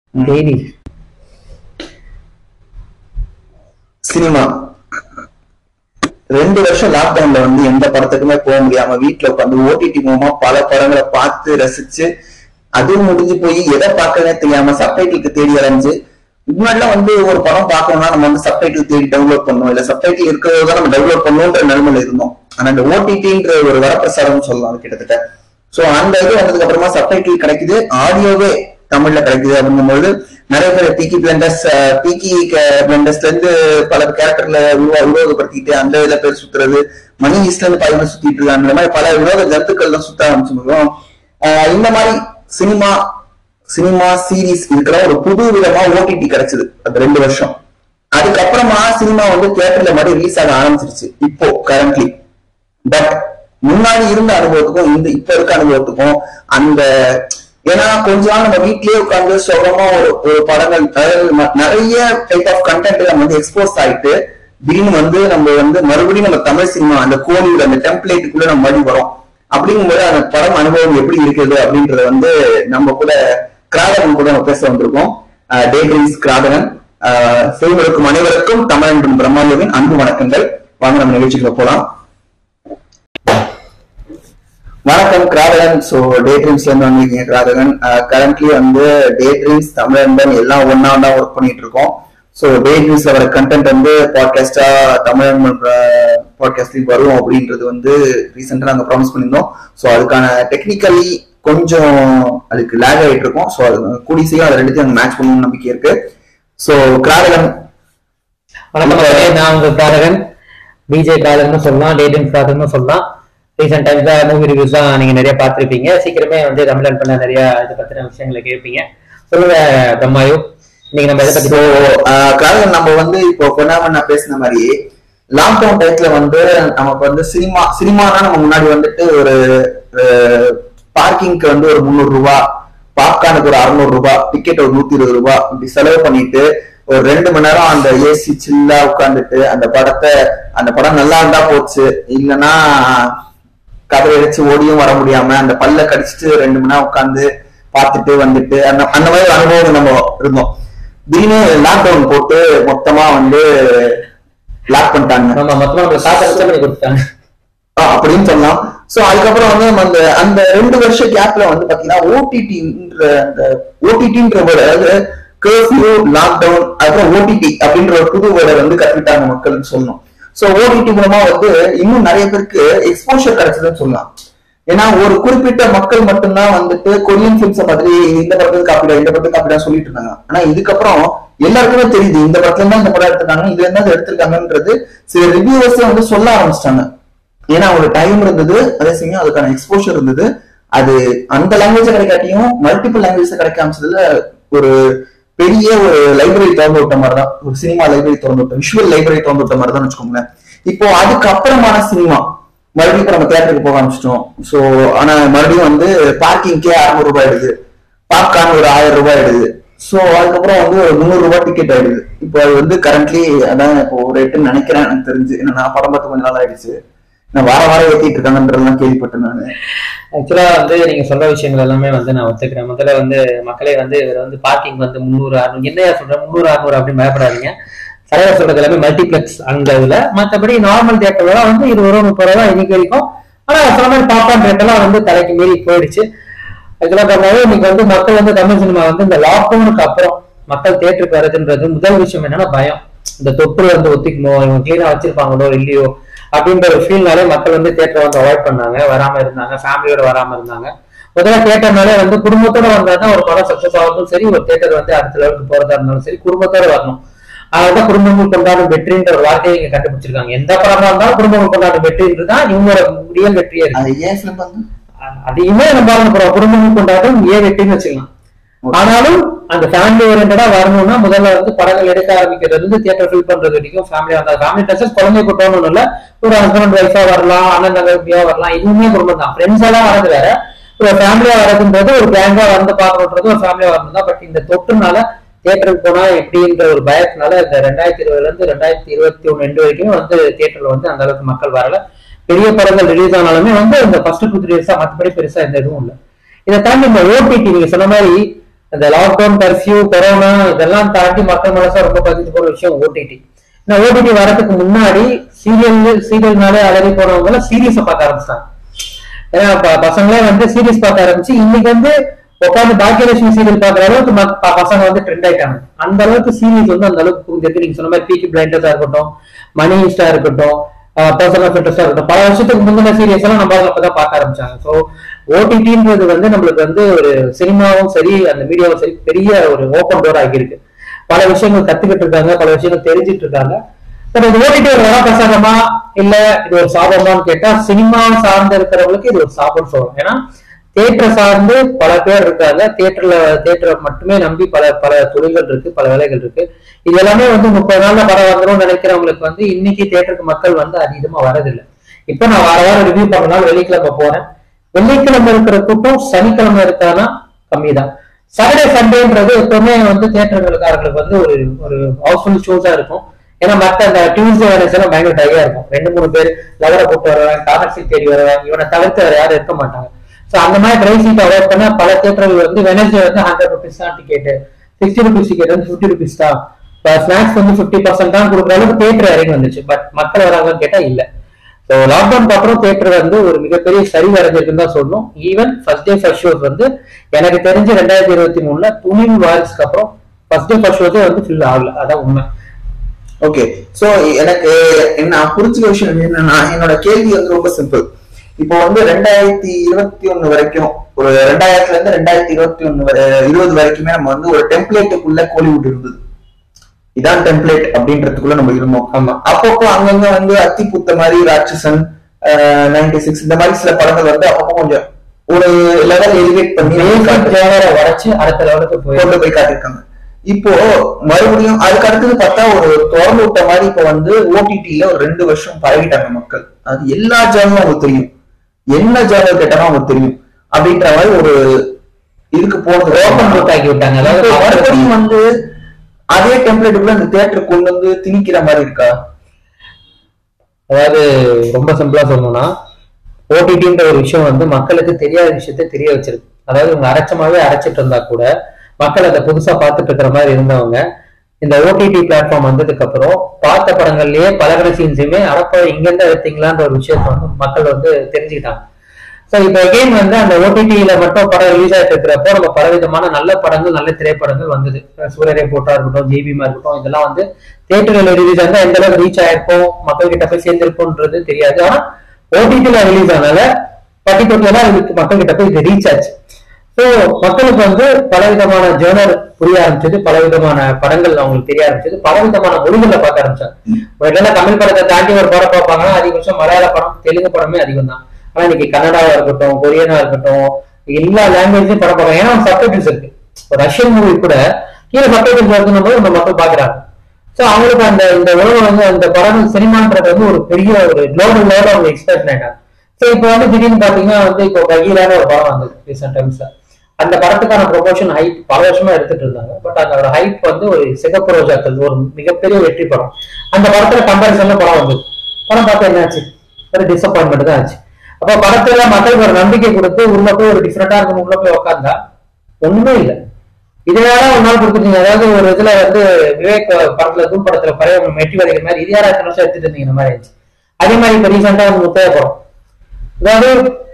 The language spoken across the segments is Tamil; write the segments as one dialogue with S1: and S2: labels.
S1: தேனி
S2: சினிமா ரெண்டு வருஷம் லாக்டவுன்ல வந்து எந்த படத்துக்குமே போக முடியாம வீட்டுல உட்காந்து ஓடிடி மூலமா பல படங்களை பார்த்து ரசிச்சு அதுவும் முடிஞ்சு போய் எதை பார்க்கவே தெரியாம சப்டைட்டிலுக்கு தேடி அலைஞ்சு முன்னாடிலாம் வந்து ஒரு படம் பார்க்கணும்னா நம்ம வந்து சப்டைட்டில் தேடி டவுன்லோட் பண்ணோம் இல்ல சப்டைட்டில் இருக்கிறத தான் நம்ம டவுன்லோட் பண்ணணுன்ற நிலைமையில இருந்தோம் ஆனா இந்த ஓடிடின்ற ஒரு வரப்பிரசாதம் சொல்லலாம் அது கிட்டத்தட்ட சோ அந்த இது வந்ததுக்கு அப்புறமா சப்டைட்டில் கிடைக்குது ஆடியோவே தமிழ்ல கிடைக்குது அப்படிங்கும்போது நிறைய பேர் பீக்கி பிளண்டர்ஸ் பீக்கி பிளண்டர்ஸ்ல இருந்து பல கேரக்டர்ல உருவா உருவகப்படுத்திட்டு அந்த இதுல பேர் சுத்துறது மணி ஈஸ்ட்ல இருந்து பையனை சுத்திட்டு இருக்காங்க அந்த மாதிரி பல விரோத ஜந்துக்கள் தான் சுத்த ஆரம்பிச்சிருக்கோம் ஆஹ் இந்த மாதிரி சினிமா சினிமா சீரிஸ் இருக்கிற ஒரு புது விதமா ஓடிடி கிடைச்சது அந்த ரெண்டு வருஷம் அதுக்கப்புறமா சினிமா வந்து தியேட்டர்ல மாதிரி ரிலீஸ் ஆக ஆரம்பிச்சிருச்சு இப்போ கரண்ட்லி பட் முன்னாடி இருந்த அனுபவத்துக்கும் இந்த இப்ப இருக்க அனுபவத்துக்கும் அந்த ஏன்னா கொஞ்ச நாள் நம்ம வீட்லயே உட்கார்ந்து சுகமா ஒரு ஒரு படங்கள் அதாவது ம- நிறைய டைப் ஆஃப் கண்டென்ட் நம்ம வந்து எக்ஸ்போஸ் ஆயிட்டு திடீர்னு வந்து நம்ம வந்து மறுபடியும் நம்ம தமிழ் சினிமா அந்த கோலிவுட் அந்த டெம்ப்ளேட்டுக்குள்ள நம்ம மறுபடியும் வரோம் அப்படிங்கும்போது அந்த படம் அனுபவம் எப்படி இருக்குது அப்படின்றத வந்து நம்ம கூட கிராதகன் கூட நம்ம பேச வந்திருக்கோம் டே ட்ரீம்ஸ் கிராதகன் செய்வதற்கும் அனைவருக்கும் தமிழ் பிரம்மாண்டவின் அன்பு வணக்கங்கள் வாங்க நம்ம நிகழ்ச்சிக்குள்ள போலாம் வணக்கம் கிராதகன் சோ டே ட்ரீம்ஸ்ல இருந்து வந்திருக்கீங்க கிராதகன் கரண்ட்லி வந்து டே ட்ரீம்ஸ் தமிழன்பன் எல்லாம் ஒன்னா ஒன்னா ஒர்க் பண்ணிட்டு இருக்கோம் சோ டே ட்ரீம்ஸ்ல வர கண்டென்ட் வந்து பாட்காஸ்டா தமிழன்பன் பாட்காஸ்ட்லயும் வரும் அப்படின்றது வந்து ரீசெண்டா நாங்க ப்ராமிஸ் பண்ணியிருந்தோம் சோ அதுக்கான டெக்னிக்கலி கொஞ்சம் அதுக்கு லேக் ஆயிட்டு இருக்கோம் சோ அது கூடி சீக்கிரம் அது ரெண்டுத்தையும் மேட்ச் பண்ணணும்னு நம்பிக்கை இருக்கு சோ கிராதகன்
S1: வணக்கம் மக்களே, நான் உங்க காரகன் பிஜே காரகன் சொல்லலாம் டேட்டிங் காரகன் சொல்லலாம் ரீசெண்ட் டைம்ஸ்ல மூவி ரிவ்யூஸ் தான் நீங்க நிறைய பார்த்திருப்பீங்க சீக்கிரமே வந்து தமிழன் பண்ண நிறைய இது பத்தின விஷயங்களை கேட்பீங்க சொல்லுங்க பிரம்மாயு இன்னைக்கு நம்ம இதை பத்தி
S2: ஸோ கிராதகன் நம்ம வந்து இப்போ பொன்னாம நான் பேசின மாதிரி லாக்டவுன் டயத்துல வந்து நமக்கு வந்து சினிமா சினிமானா நம்ம முன்னாடி வந்துட்டு ஒரு பார்க்கிங்க்கு வந்து ஒரு முந்நூறு ரூபாய் பாப்கார்னுக்கு ஒரு அறுநூறு ரூபாய் டிக்கெட் ஒரு நூத்தி இருபது ரூபாய் இப்படி செலவு பண்ணிட்டு ஒரு ரெண்டு மணி நேரம் அந்த ஏசி சில்லா உட்காந்துட்டு அந்த படத்தை அந்த படம் நல்லா இருந்தா போச்சு இல்லைன்னா கதை அடிச்சு ஓடியும் வர முடியாம அந்த பல்ல கடிச்சிட்டு ரெண்டு மணி நேரம் உட்காந்து பார்த்துட்டு வந்துட்டு அந்த அந்த மாதிரி ஒரு அனுபவம் நம்ம இருந்தோம் திடீர்னு லாக்டவுன் போட்டு மொத்தமா வந்து லாக் பண்ணிட்டாங்க
S1: ஆமா மொத்தமா நம்ம சாப்பிட பண்ணி கொடுத்தாங்க
S2: ஆ, அப்படின்னு சொல்லலாம் சோ அதுக்கப்புறம் வந்து நம்ம அந்த அந்த ரெண்டு வருஷ கேப்ல வந்து பாத்தீங்கன்னா ஓடிடின்ற அந்த ஓடிடின்ற வேர்டு அதாவது கர்ஃபியூ லாக்டவுன் அப்புறம் ஓடிடி அப்படின்ற ஒரு புது வேர்டை வந்து கத்துக்கிட்டாங்க மக்கள்னு சொல்லணும் சோ ஓடிடி மூலமா வந்து இன்னும் நிறைய பேருக்கு எக்ஸ்போஷர் கிடைச்சதுன்னு சொல்லலாம் ஏன்னா ஒரு குறிப்பிட்ட மக்கள் மட்டும்தான் வந்துட்டு கொரியன் ஃபிலிம்ஸ் மாதிரி இந்த படத்துக்கு காப்பிடா இந்த படத்துக்கு காப்பிடா சொல்லிட்டு இருந்தாங்க ஆனா இதுக்கப்புறம் எல்லாருக்குமே தெரியுது இந்த படத்துல இருந்தா இந்த படம் எடுத்திருக்காங்க இதுல இருந்தா இதை எடுத்திருக்காங்கன்றது சில ரிவ்யூவர்ஸ் வந்து சொல்ல ஆரம்பிச்சிட்டாங்க ஏன்னா அவங்களுக்கு டைம் இருந்தது அதே சமயம் அதுக்கான எக்ஸ்போஷர் இருந்தது அது அந்த லாங்குவேஜ் கிடைக்காட்டியும் மல்டிபிள் லாங்குவேஜ் கிடைக்க ஆரம்பிச்சதுல ஒரு பெரிய ஒரு லைப்ரரி திறந்து விட்ட மாதிரி தான் ஒரு சினிமா லைப்ரரி திறந்து விட்ட விஷுவல் லைப்ரரி திறந்து விட்ட மாதிரி தான் வச்சுக்கோங்களேன் இப்போ அதுக்கப்புறமான சினிமா மறுபடியும் இப்ப நம்ம தியேட்டருக்கு போக ஆரம்பிச்சிட்டோம் சோ ஆனா மறுபடியும் வந்து பார்க்கிங்கே அறுநூறு ரூபாய் ஆயிடுது பாப்கார்ன் ஒரு ஆயிரம் ரூபாய் ஆயிடுது சோ அதுக்கப்புறம் வந்து ஒரு முந்நூறு ரூபாய் டிக்கெட் ஆயிடுது இப்போ அது வந்து கரண்ட்லி அதான் இப்போ ரேட்டுன்னு நினைக்கிறேன் எனக்கு தெரிஞ்சு ஏன்னா நான் படம் பார்த்து கொஞ்ச நாள் ஆயிடுச்சு நான் வார வாரம் ஏத்திட்டு இருக்காங்கன்றதெல்லாம் கேள்விப்பட்டேன் நானு
S1: ஆக்சுவலா வந்து நீங்க சொல்ற விஷயங்கள் எல்லாமே வந்து நான் ஒத்துக்கிறேன் முதல்ல வந்து மக்களே வந்து இவர் வந்து பார்க்கிங் வந்து முந்நூறு அறுநூறு என்னையா சொல்றேன் முந்நூறு அறுநூறு அப்படின்னு பயப்படாதீங்க தலைவர் சொல்றது எல்லாமே மல்டிபிளெக்ஸ் அந்த இதுல மற்றபடி நார்மல் தியேட்டர்ல வந்து இருபது ரூபா முப்பது ரூபா இன்னைக்கு வரைக்கும் ஆனா சொன்ன மாதிரி பாப்பான் ரேட்டெல்லாம் வந்து தலைக்கு மீறி போயிடுச்சு ஆக்சுவலா பார்த்தாலும் இன்னைக்கு வந்து மக்கள் வந்து தமிழ் சினிமா வந்து இந்த லாக்டவுனுக்கு அப்புறம் மக்கள் தியேட்டருக்கு வருதுன்றது முதல் விஷயம் என்னன்னா பயம் இந்த தொற்று வந்து ஒத்திக்கணும் இவங்க கிளீனா வச்சிருப்பாங்களோ இல்லையோ அப்படின்ற ஒரு ஃபீல்னாலே மக்கள் வந்து தியேட்டரை வந்து அவாய்ட் பண்ணாங்க வராம இருந்தாங்க ஃபேமிலியோட வராம இருந்தாங்க முதல்ல தியேட்டர்னாலே வந்து குடும்பத்தோட வந்தாதான் ஒரு படம் சக்சஸ் ஆகும் சரி ஒரு தியேட்டர் வந்து அடுத்த லெவலுக்கு போறதா இருந்தாலும் சரி குடும்பத்தோட வரணும் அதான் குடும்பங்கள் கொண்டாடும் வெற்றின்ற ஒரு வார்த்தையை இங்க கண்டுபிடிச்சிருக்காங்க எந்த படமா இருந்தாலும் குடும்பங்கள் கொண்டாடும் வெற்றின்றது தான் இவங்களோட ரியல் வெற்றியே இருக்கு
S2: அது ஏன் ஃபிலிம் வந்து
S1: அதையுமே நம்ம பார்க்க போறோம் குடும்பங்கள் கொண்டாடும் ஏன் வெற்றின்னு வச்சுக்கலாம் ஆனாலும் அந்த ஃபேமிலி ஓரியன்டா வரணும்னா முதல்ல வந்து படங்கள் எடுக்க ஆரம்பிக்கிறது வந்து தியேட்டர் ஃபில் பண்றது வரைக்கும் ஃபேமிலி அந்த ஃபேமிலி டச்சஸ் குழந்தை கூட்டணும் இல்ல ஒரு ஹஸ்பண்ட் ஒய்ஃபா வரலாம் அண்ணன் தங்கப்பியா வரலாம் இதுவுமே குடும்பம் தான் ஃப்ரெண்ட்ஸ் எல்லாம் வரது வேற ஒரு ஃபேமிலியா வரதுன்றது ஒரு கேங்கா வந்து பார்க்கணுன்றது ஒரு ஃபேமிலியா வரணும் தான் பட் இந்த தொற்றுனால தியேட்டருக்கு போனா எப்படின்ற ஒரு பயத்தினால இந்த ரெண்டாயிரத்தி இருபதுல இருந்து ரெண்டாயிரத்தி இருபத்தி ஒண்ணு ரெண்டு வரைக்கும் வந்து தியேட்டர்ல வந்து அந்த அளவுக்கு மக்கள் வரல பெரிய படங்கள் ரிலீஸ் ஆனாலுமே வந்து இந்த ஃபர்ஸ்ட் டூ த்ரீ இயர்ஸா மற்றபடி பெருசா எந்த இதுவும் இல்லை இதை தாண்டி இந்த ஓடிடி நீங்க சொன்ன மாதிரி இந்த லாக்டவுன் கர்ஃபியூ கொரோனா இதெல்லாம் தாண்டி மக்கள் மனசா ரொம்ப பதிஞ்சு போற விஷயம் ஓடிடி இந்த ஓடிடி வரதுக்கு முன்னாடி சீரியல் சீரியல்னாலே அலறி போனவங்க எல்லாம் சீரியஸை பார்க்க ஆரம்பிச்சிட்டாங்க ஏன்னா ப- பசங்களே வந்து சீரியஸ் பார்க்க ஆரம்பிச்சு இன்னைக்கு வந்து உட்காந்து பாக்கியலட்சுமி சீரியல் பாக்குற அளவுக்கு மக்- ப- பசங்க வந்து ட்ரெண்ட் ஆயிட்டாங்க அந்த அளவுக்கு சீரியஸ் வந்து அந்த அளவுக்கு புரிஞ்சிருக்கு நீங்க சொன்ன மாதிரி பீக்கி பிளைண்டர்ஸா இருக்கட்டும் மணி ஈஸ்டா இருக்கட்டும் பர்சன் ஆஃப் இன்ட்ரெஸ்டா இருக்கட்டும் பல வருஷத்துக்கு முந்தின சீரியஸ் எல்லாம் நம்ம அப்பதான் பார்க்க ஆரம்பிச்சாங்க ஸோ ஓடிடின்றது வந்து நம்மளுக்கு வந்து ஒரு சினிமாவும் சரி அந்த மீடியாவும் சரி பெரிய ஒரு ஓப்பன் டோர் ஆகியிருக்கு பல விஷயங்கள் கத்துக்கிட்டு இருக்காங்க பல விஷயங்கள் தெரிஞ்சிட்டு இருக்காங்க பட் இது ஓடிடி ஒரு வரப்பிரசாதமா இல்ல இது ஒரு சாபமான்னு கேட்டா சினிமா சார்ந்து இருக்கிறவங்களுக்கு இது ஒரு சாபம் சொல்லலாம் ஏன்னா தியேட்டரை சார்ந்து பல பேர் இருக்காங்க தியேட்டர்ல தியேட்டரை மட்டுமே நம்பி பல பல தொழில்கள் இருக்கு பல வேலைகள் இருக்கு இது எல்லாமே வந்து முப்பது நாள்ல படம் வந்துடும் நினைக்கிறவங்களுக்கு வந்து இன்னைக்கு தியேட்டருக்கு மக்கள் வந்து அதிகமா வரதில்லை இப்ப நான் வார வாரம் ரிவ்யூ பண்ணனால வெள்ளிக்கிழமை போறேன் வெள்ளிக்கிழமை இருக்கிற கூட்டம் சனிக்கிழமை இருக்கானா கம்மி தான் சாட்டர்டே சண்டேன்றது எப்பவுமே வந்து தியேட்டர்களுக்காரர்களுக்கு வந்து ஒரு ஒரு ஹவுஸ்ஃபுல் ஷோஸா இருக்கும் ஏன்னா மத்த அந்த டியூஸ்டே வேலைஸ் எல்லாம் பயங்கர டையா இருக்கும் ரெண்டு மூணு பேர் லவரை போட்டு வருவாங்க கார்னர் சீட் தேடி வருவாங்க இவனை தவிர்த்து வேற யாரும் இருக்க மாட்டாங்க சோ அந்த மாதிரி ட்ரை சீட் அவாய்ட் பண்ண பல தியேட்டர்கள் வந்து வெனஸ்டே வந்து ஹண்ட்ரட் ருபீஸ் தான் டிக்கெட் சிக்ஸ்டி ருபீஸ் டிக்கெட் வந்து ஃபிஃப்டி ருபீஸ் தான் ஸ்நாக்ஸ் வந்து ஃபிஃப்டி பர்சன்ட் தான் கொடுக்குற அளவுக்கு தியேட்டர் இறங்கி வந்துச்சு பட் மக்கள் வராங்கன்னு கேட்டா இல்ல ஸோ லாக்டவுன் அப்புறம் தியேட்டர் வந்து ஒரு மிகப்பெரிய சரிவு அடைஞ்சிருக்குன்னு தான் சொல்லணும் even first day first shows வந்து எனக்கு தெரிஞ்சு ரெண்டாயிரத்தி இருபத்தி மூணுல துணிவு வாரிசுக்கு அப்புறம் ஃபர்ஸ்ட் டே ஃபர்ஸ்ட் ஷோஸே வந்து ஃபில் ஆகல அதான் உண்மை
S2: ஓகே சோ எனக்கு என்ன நான் புரிஞ்சுக்க விஷயம் என்னன்னா என்னோட கேள்வி வந்து ரொம்ப சிம்பிள் இப்போ வந்து ரெண்டாயிரத்தி இருபத்தி ஒண்ணு வரைக்கும் ஒரு ரெண்டாயிரத்துல இருந்து ரெண்டாயிரத்தி இருபத்தி ஒண்ணு இருபது வரைக்குமே நம்ம வந்து ஒரு டெம்ப்ளேட்டுக்குள்ள கோலிவுட் இருந்தது இதான் டெம்ப்ளேட் அப்படின்றதுக்குள்ள நம்ம இருந்தோம்
S1: ஆமா.
S2: அப்பப்போ அங்கங்க வந்து அத்தி பூத்த மாதிரி ராட்சசன் நைன்டி சிக்ஸ் இந்த மாதிரி சில படங்கள் வந்து அப்பப்போ கொஞ்சம் ஒரு லெவல் எலிவேட் பண்ணி
S1: பேசிக் ஜேனரை உடைச்சு அடுத்த லெவலுக்கு போய்
S2: கொண்டு போய் காட்டியிருக்காங்க இப்போ மறுபடியும் அதுக்கு அடுத்தது பார்த்தா ஒரு திறந்து விட்ட மாதிரி இப்ப வந்து ஓடிடில ஒரு ரெண்டு வருஷம் பழகிட்டாங்க மக்கள் அது எல்லா ஜேர்னலும் அவங்களுக்கு தெரியும் என்ன ஜேர்னல் கேட்டாலும் அவங்களுக்கு தெரியும் அப்படின்ற மாதிரி ஒரு இதுக்கு போறது
S1: ஓப்பன் புக் ஆக்கி விட்டாங்க
S2: இப்போ
S1: அதாவது
S2: மறுபடியும் வந்து அதே டெம்ப்ளேட்டுக்குள்ள அந்த தியேட்டர் கொண்டு வந்து திணிக்கிற மாதிரி இருக்கா
S1: அதாவது ரொம்ப சிம்பிளா சொல்லணும்னா ஓடிடின்ற ஒரு விஷயம் வந்து மக்களுக்கு தெரியாத விஷயத்த தெரிய வச்சிருக்கு அதாவது இவங்க அரைச்சமாவே அரைச்சிட்டு இருந்தா கூட மக்கள் அதை புதுசா பார்த்துட்டு இருக்கிற மாதிரி இருந்தவங்க இந்த ஓடிடி பிளாட்ஃபார்ம் வந்ததுக்கு அப்புறம் பார்த்த படங்கள்லயே பலகர சீன்ஸுமே அடப்ப இங்க இருந்து எடுத்தீங்களான்ற ஒரு விஷயத்த வந்து மக்கள் வந்து தெரிஞ்சுக்கிட்டாங்க சோ இப்போ அகைன் வந்து அந்த ஓடிடியில மட்டும் படம் ரிலீஸ் ஆயிட்டு இருக்கிறப்போ நம்ம பலவிதமான நல்ல படங்கள் நல்ல திரைப்படங்கள் வந்தது சூரியரை போட்டா இருக்கட்டும் ஜிபிமா இருக்கட்டும் இதெல்லாம் வந்து தியேட்டர்ல ரிலீஸ் ஆனா எந்த அளவுக்கு ரீச் ஆயிருக்கும் மக்கள் கிட்ட போய் சேர்ந்திருக்கும்ன்றது தெரியாது ஆனா ஓடிடில ரிலீஸ் ஆனால பர்டிகுலரா இதுக்கு மக்கள் கிட்ட போய் இது ரீச் ஆச்சு ஸோ மக்களுக்கு வந்து பலவிதமான ஜேர்னல் புரிய ஆரம்பிச்சது பலவிதமான படங்கள் அவங்களுக்கு தெரிய ஆரம்பிச்சது பலவிதமான மொழிகளை பார்க்க ஆரம்பிச்சாங்க முன்னாடி தமிழ் படத்தை தாண்டி ஒரு படம் பார்ப்பாங்கன்னா அதிகபட்சம் மலையாள படம் தெலுங்கு படமே அதிகம் தான் ஆனா இன்னைக்கு கன்னடாவா இருக்கட்டும் கொரியனா இருக்கட்டும் எல்லா லாங்குவேஜ்லயும் படம் பார்க்கலாம் ஏன்னா சப்டைட்டில்ஸ் இருக்கு ஒரு ரஷ்யன் மூவி கூட கீழே சப்டைட்டில்ஸ் இருக்குன்னு போது நம்ம மக்கள் பாக்குறாங்க சோ அவங்களுக்கு அந்த இந்த உலகம் வந்து அந்த படம் சினிமான்றது வந்து ஒரு பெரிய ஒரு குளோபல் லெவலில் அவங்க எக்ஸ்பெக்ட் ஆயிட்டாங்க சோ இப்போ வந்து திடீர்னு பாத்தீங்கன்னா வந்து இப்போ பகீரான ஒரு படம் வந்தது ரீசெண்ட் டைம்ஸ்ல அந்த படத்துக்கான ப்ரொமோஷன் ஹைப் பல வருஷமா எடுத்துட்டு இருந்தாங்க பட் அதோட ஹைப் வந்து ஒரு சிகப்பு ரோஜாக்கள் ஒரு மிகப்பெரிய வெற்றி படம் அந்த படத்துல கம்பாரிசன்ல படம் வந்தது படம் பார்த்தா என்னாச்சு ஒரு டிசப்பாயின்மெண்ட் தான் ஆச்சு அப்ப படத்துல மக்களுக்கு ஒரு நம்பிக்கை கொடுத்து உள்ள போய் ஒரு டிஃப்ரெண்டா இருக்கணும் உள்ள போய் உட்காந்தா ஒண்ணுமே இல்லை இதனால ஒரு நாள் கொடுத்துருந்தீங்க அதாவது ஒரு இதுல வந்து விவேக் படத்துல தூம் படத்துல பழைய மெட்டி வரைக்கிற மாதிரி இது யாரா எத்தனை வருஷம் எடுத்துட்டு இருந்தீங்க இந்த மாதிரி ஆயிடுச்சு அதே மாதிரி இப்ப ரீசெண்டா ஒரு முத்தைய படம் அதாவது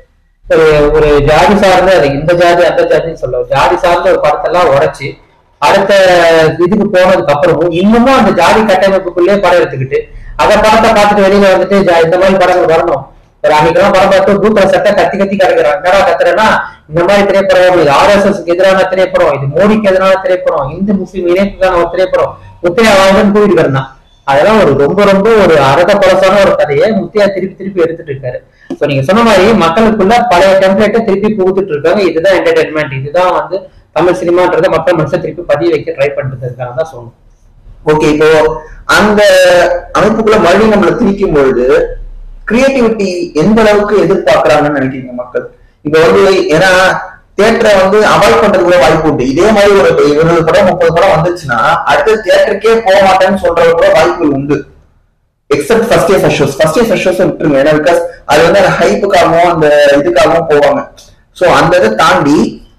S1: ஒரு ஒரு ஜாதி சார்ந்த அது இந்த ஜாதி அந்த ஜாதின்னு சொல்ல ஜாதி சார்ந்த ஒரு படத்தெல்லாம் உடைச்சு அடுத்த இதுக்கு போனதுக்கு அப்புறமும் இன்னமும் அந்த ஜாதி கட்டமைப்புக்குள்ளேயே படம் எடுத்துக்கிட்டு அந்த படத்தை பார்த்துட்டு வெளியில வந்துட்டு ஜா- இந்த மாதிரி படங்கள் வரணும் ஒரு அன்னைக்கெல்லாம் படம் பார்த்து ப்ளூ கலர் சட்டை கத்தி கத்தி கிடக்குறான் என்னடா கத்துறேன்னா இந்த மாதிரி திரைப்படம் இது ஆர்எஸ்எஸ்க்கு எதிரான திரைப்படம் இது மோடிக்கு எதிரான திரைப்படம் இந்து முஸ்லீம் இணைப்புக்கான ஒரு திரைப்படம் முத்தையா வாழ்ந்து கூட்டிட்டு கிடந்தான் அதெல்லாம் ஒரு ரொம்ப ரொம்ப ஒரு அரத பழசான ஒரு கதையை முத்தையா திருப்பி திருப்பி எடுத்துட்டு இருக்காரு சோ நீங்க சொன்ன மாதிரி மக்களுக்குள்ள பழைய டெம்ப்ளேட்டை திருப்பி புகுத்துட்டு இருக்காங்க இதுதான் என்டர்டைன்மெண்ட் இதுதான் வந்து தமிழ் சினிமான்றதை மக்கள் மனசை திருப்பி பதிய வைக்க ட்ரை பண்ணிட்டு இருக்காங்க தான் சொல்லணும்
S2: ஓகே இப்போ அந்த அமைப்புக்குள்ள மறுபடியும் நம்மள திணிக்கும் பொழுது கிரியேட்டிவிட்டி எந்த அளவுக்கு எதிர்பார்க்கறாங்கன்னு நினைக்கிறீங்க மக்கள் இப்ப வந்து ஏன்னா தியேட்டரை வந்து அவாய்ட் பண்றது கூட வாய்ப்பு உண்டு இதே மாதிரி ஒரு இருபது படம் முப்பது படம் வந்துச்சுன்னா அடுத்த தியேட்டருக்கே போக மாட்டேன்னு சொல்றது கூட வாய்ப்புகள் உண்டு except first day first shows first day first shows விட்டுருங்க ஏன்னா பிகாஸ் அது வந்து அந்த ஹைப்புக்காகவும் அந்த இதுக்காகவும் போவாங்க சோ அந்த இதை தாண்டி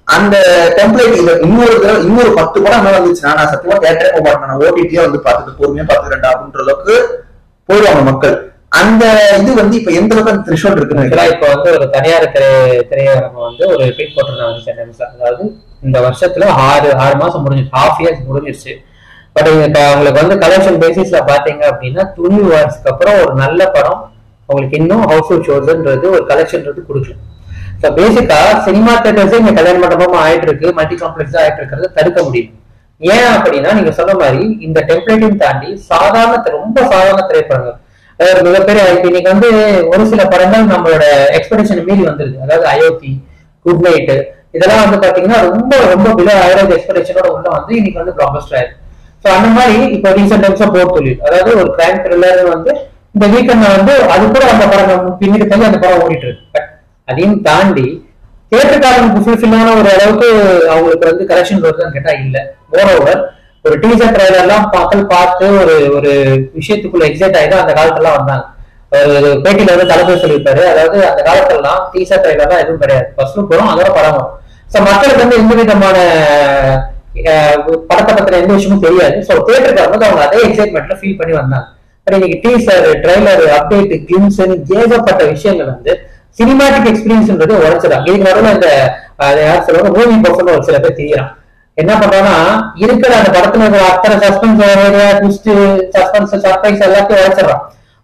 S2: அந்த டெம்ப்ளேட் இது இன்னொரு தடவை இன்னொரு பத்து படம் என்ன வந்துச்சுன்னா நான் சத்தியமா தேட்டரே போக மாட்டேன் நான் ஓடிடியே வந்து பார்த்துட்டு பொறுமையா பார்த்துக்கிறேன் அப்படின்ற அளவுக்கு போயிடுவாங்க மக்கள் அந்த இது வந்து இப்ப எந்த அளவுக்கு அந்த த்ரிஷோல்ட் இருக்குன்னு
S1: ஆக்சுவலா
S2: நினைக்கிறேன்
S1: இப்போ வந்து ஒரு தனியார் திரை திரையரங்கம் வந்து ஒரு ட்வீட் போட்டிருந்தாங்க சென்டென்ஸ்ல அதாவது இந்த வருஷத்துல ஆறு ஆறு மாசம் முடிஞ்சிருச்சு ஹாஃப் இயர்ஸ் முடிஞ்சிருச்சு பட் இப்போ அவங்களுக்கு வந்து கலெக்ஷன் பேசிஸ்ல பாத்தீங்க அப்படின்னா துணி வார்ஸ்க்கு அப்புறம் ஒரு நல்ல படம் உங்களுக்கு இன்னும் ஹவுஸ்ஃபுல் ஷோஸ்ன்றது ஒரு கலெக்ஷன்றது கொடுக்கல ஸோ பேசிக்கா சினிமா தேட்டர்ஸே இங்க கல்யாண மண்டபமா ஆயிட்டு இருக்கு மல்டி காம்ப்ளெக்ஸா ஆயிட்டு இருக்கிறத தடுக்க முடியும் ஏன் அப்படின்னா நீங்க சொன்ன மாதிரி இந்த டெம்ப்ளேட்டையும் தாண்டி சாதாரண திரை- ரொம்ப சாதாரண திரைப்படங்கள் அதாவது மிகப்பெரிய இப்ப இன்னைக்கு வந்து ஒரு சில படங்கள் நம்மளோட எக்ஸ்பெக்டேஷன் மீறி வந்துருது அதாவது அயோத்தி குட் நைட் இதெல்லாம் வந்து பாத்தீங்கன்னா ரொம்ப ரொம்ப பிலோ ஆவரேஜ் எக்ஸ்பெக்டேஷனோட உள்ள வந்து இன்னைக்கு வந்து பிளாக்பஸ்டர் ஆயிருக்கு ஸோ அந்த மாதிரி இப்போ ரீசெண்ட் டைம்ஸா போர் தொழில் அதாவது ஒரு கிரைம் த்ரில்லர் வந்து இந்த வீக்கெண்ட்ல வந்து அது கூட அந்த படம் பின்னிட்டு தள்ளி அந்த படம் ஓடிட்டு இருக்கு But அதையும் தாண்டி தேட்டருக்காரனுக்கு ஃபுல்ஃபில்லான ஒரு அளவுக்கு அவங்களுக்கு வந்து கலெக்ஷன் வருதுன்னு கேட்டா இல்ல மோரோவர் ஒரு டீசர் ட்ரைலர்லாம் மக்கள் பார்த்து ஒரு ஒரு விஷயத்துக்குள்ள எக்ஸைட் ஆயிதான் அந்த காலத்துலாம் வந்தாங்க ஒரு பேட்டியில வந்து தலைமை சொல்லியிருப்பாரு அதாவது அந்த காலத்துலலாம் டீசர் ட்ரைலர்லாம் எதுவும் கிடையாது ஃபர்ஸ்ட் போறோம் அதோட படம் வரும் ஸோ மக்களுக்கு வந்து எந்த விதமான அஹ், படத்தை பத்தின எந்த விஷயமும் தெரியாது ஸோ தேட்டருக்கு வரும்போது அவங்க அதே எக்ஸைட்மெண்ட்ல ஃபீல் பண்ணி வந்தாங்க பட் இன்னைக்கு டீசர் ட்ரைலர் அப்டேட் கிளிம்ஸ்னு ஏகப்பட்ட விஷயங்கள் வந்து சினிமாட்டிக் எக்ஸ்பீரியன்ஸ்ன்றது உழைச்சிடாங்க இதுக்கு நடுவில் இந்த அஹ், யார் சொல்லுவாங்க மூவி பர்சன் ஒரு சில பேர் தெரியறான் என்ன பண்றான்னா இருக்கிற அந்த படத்துல இருக்கிற அத்தனை suspense area twist suspense surprise எல்லாத்தையும் உழைச்சிடறான்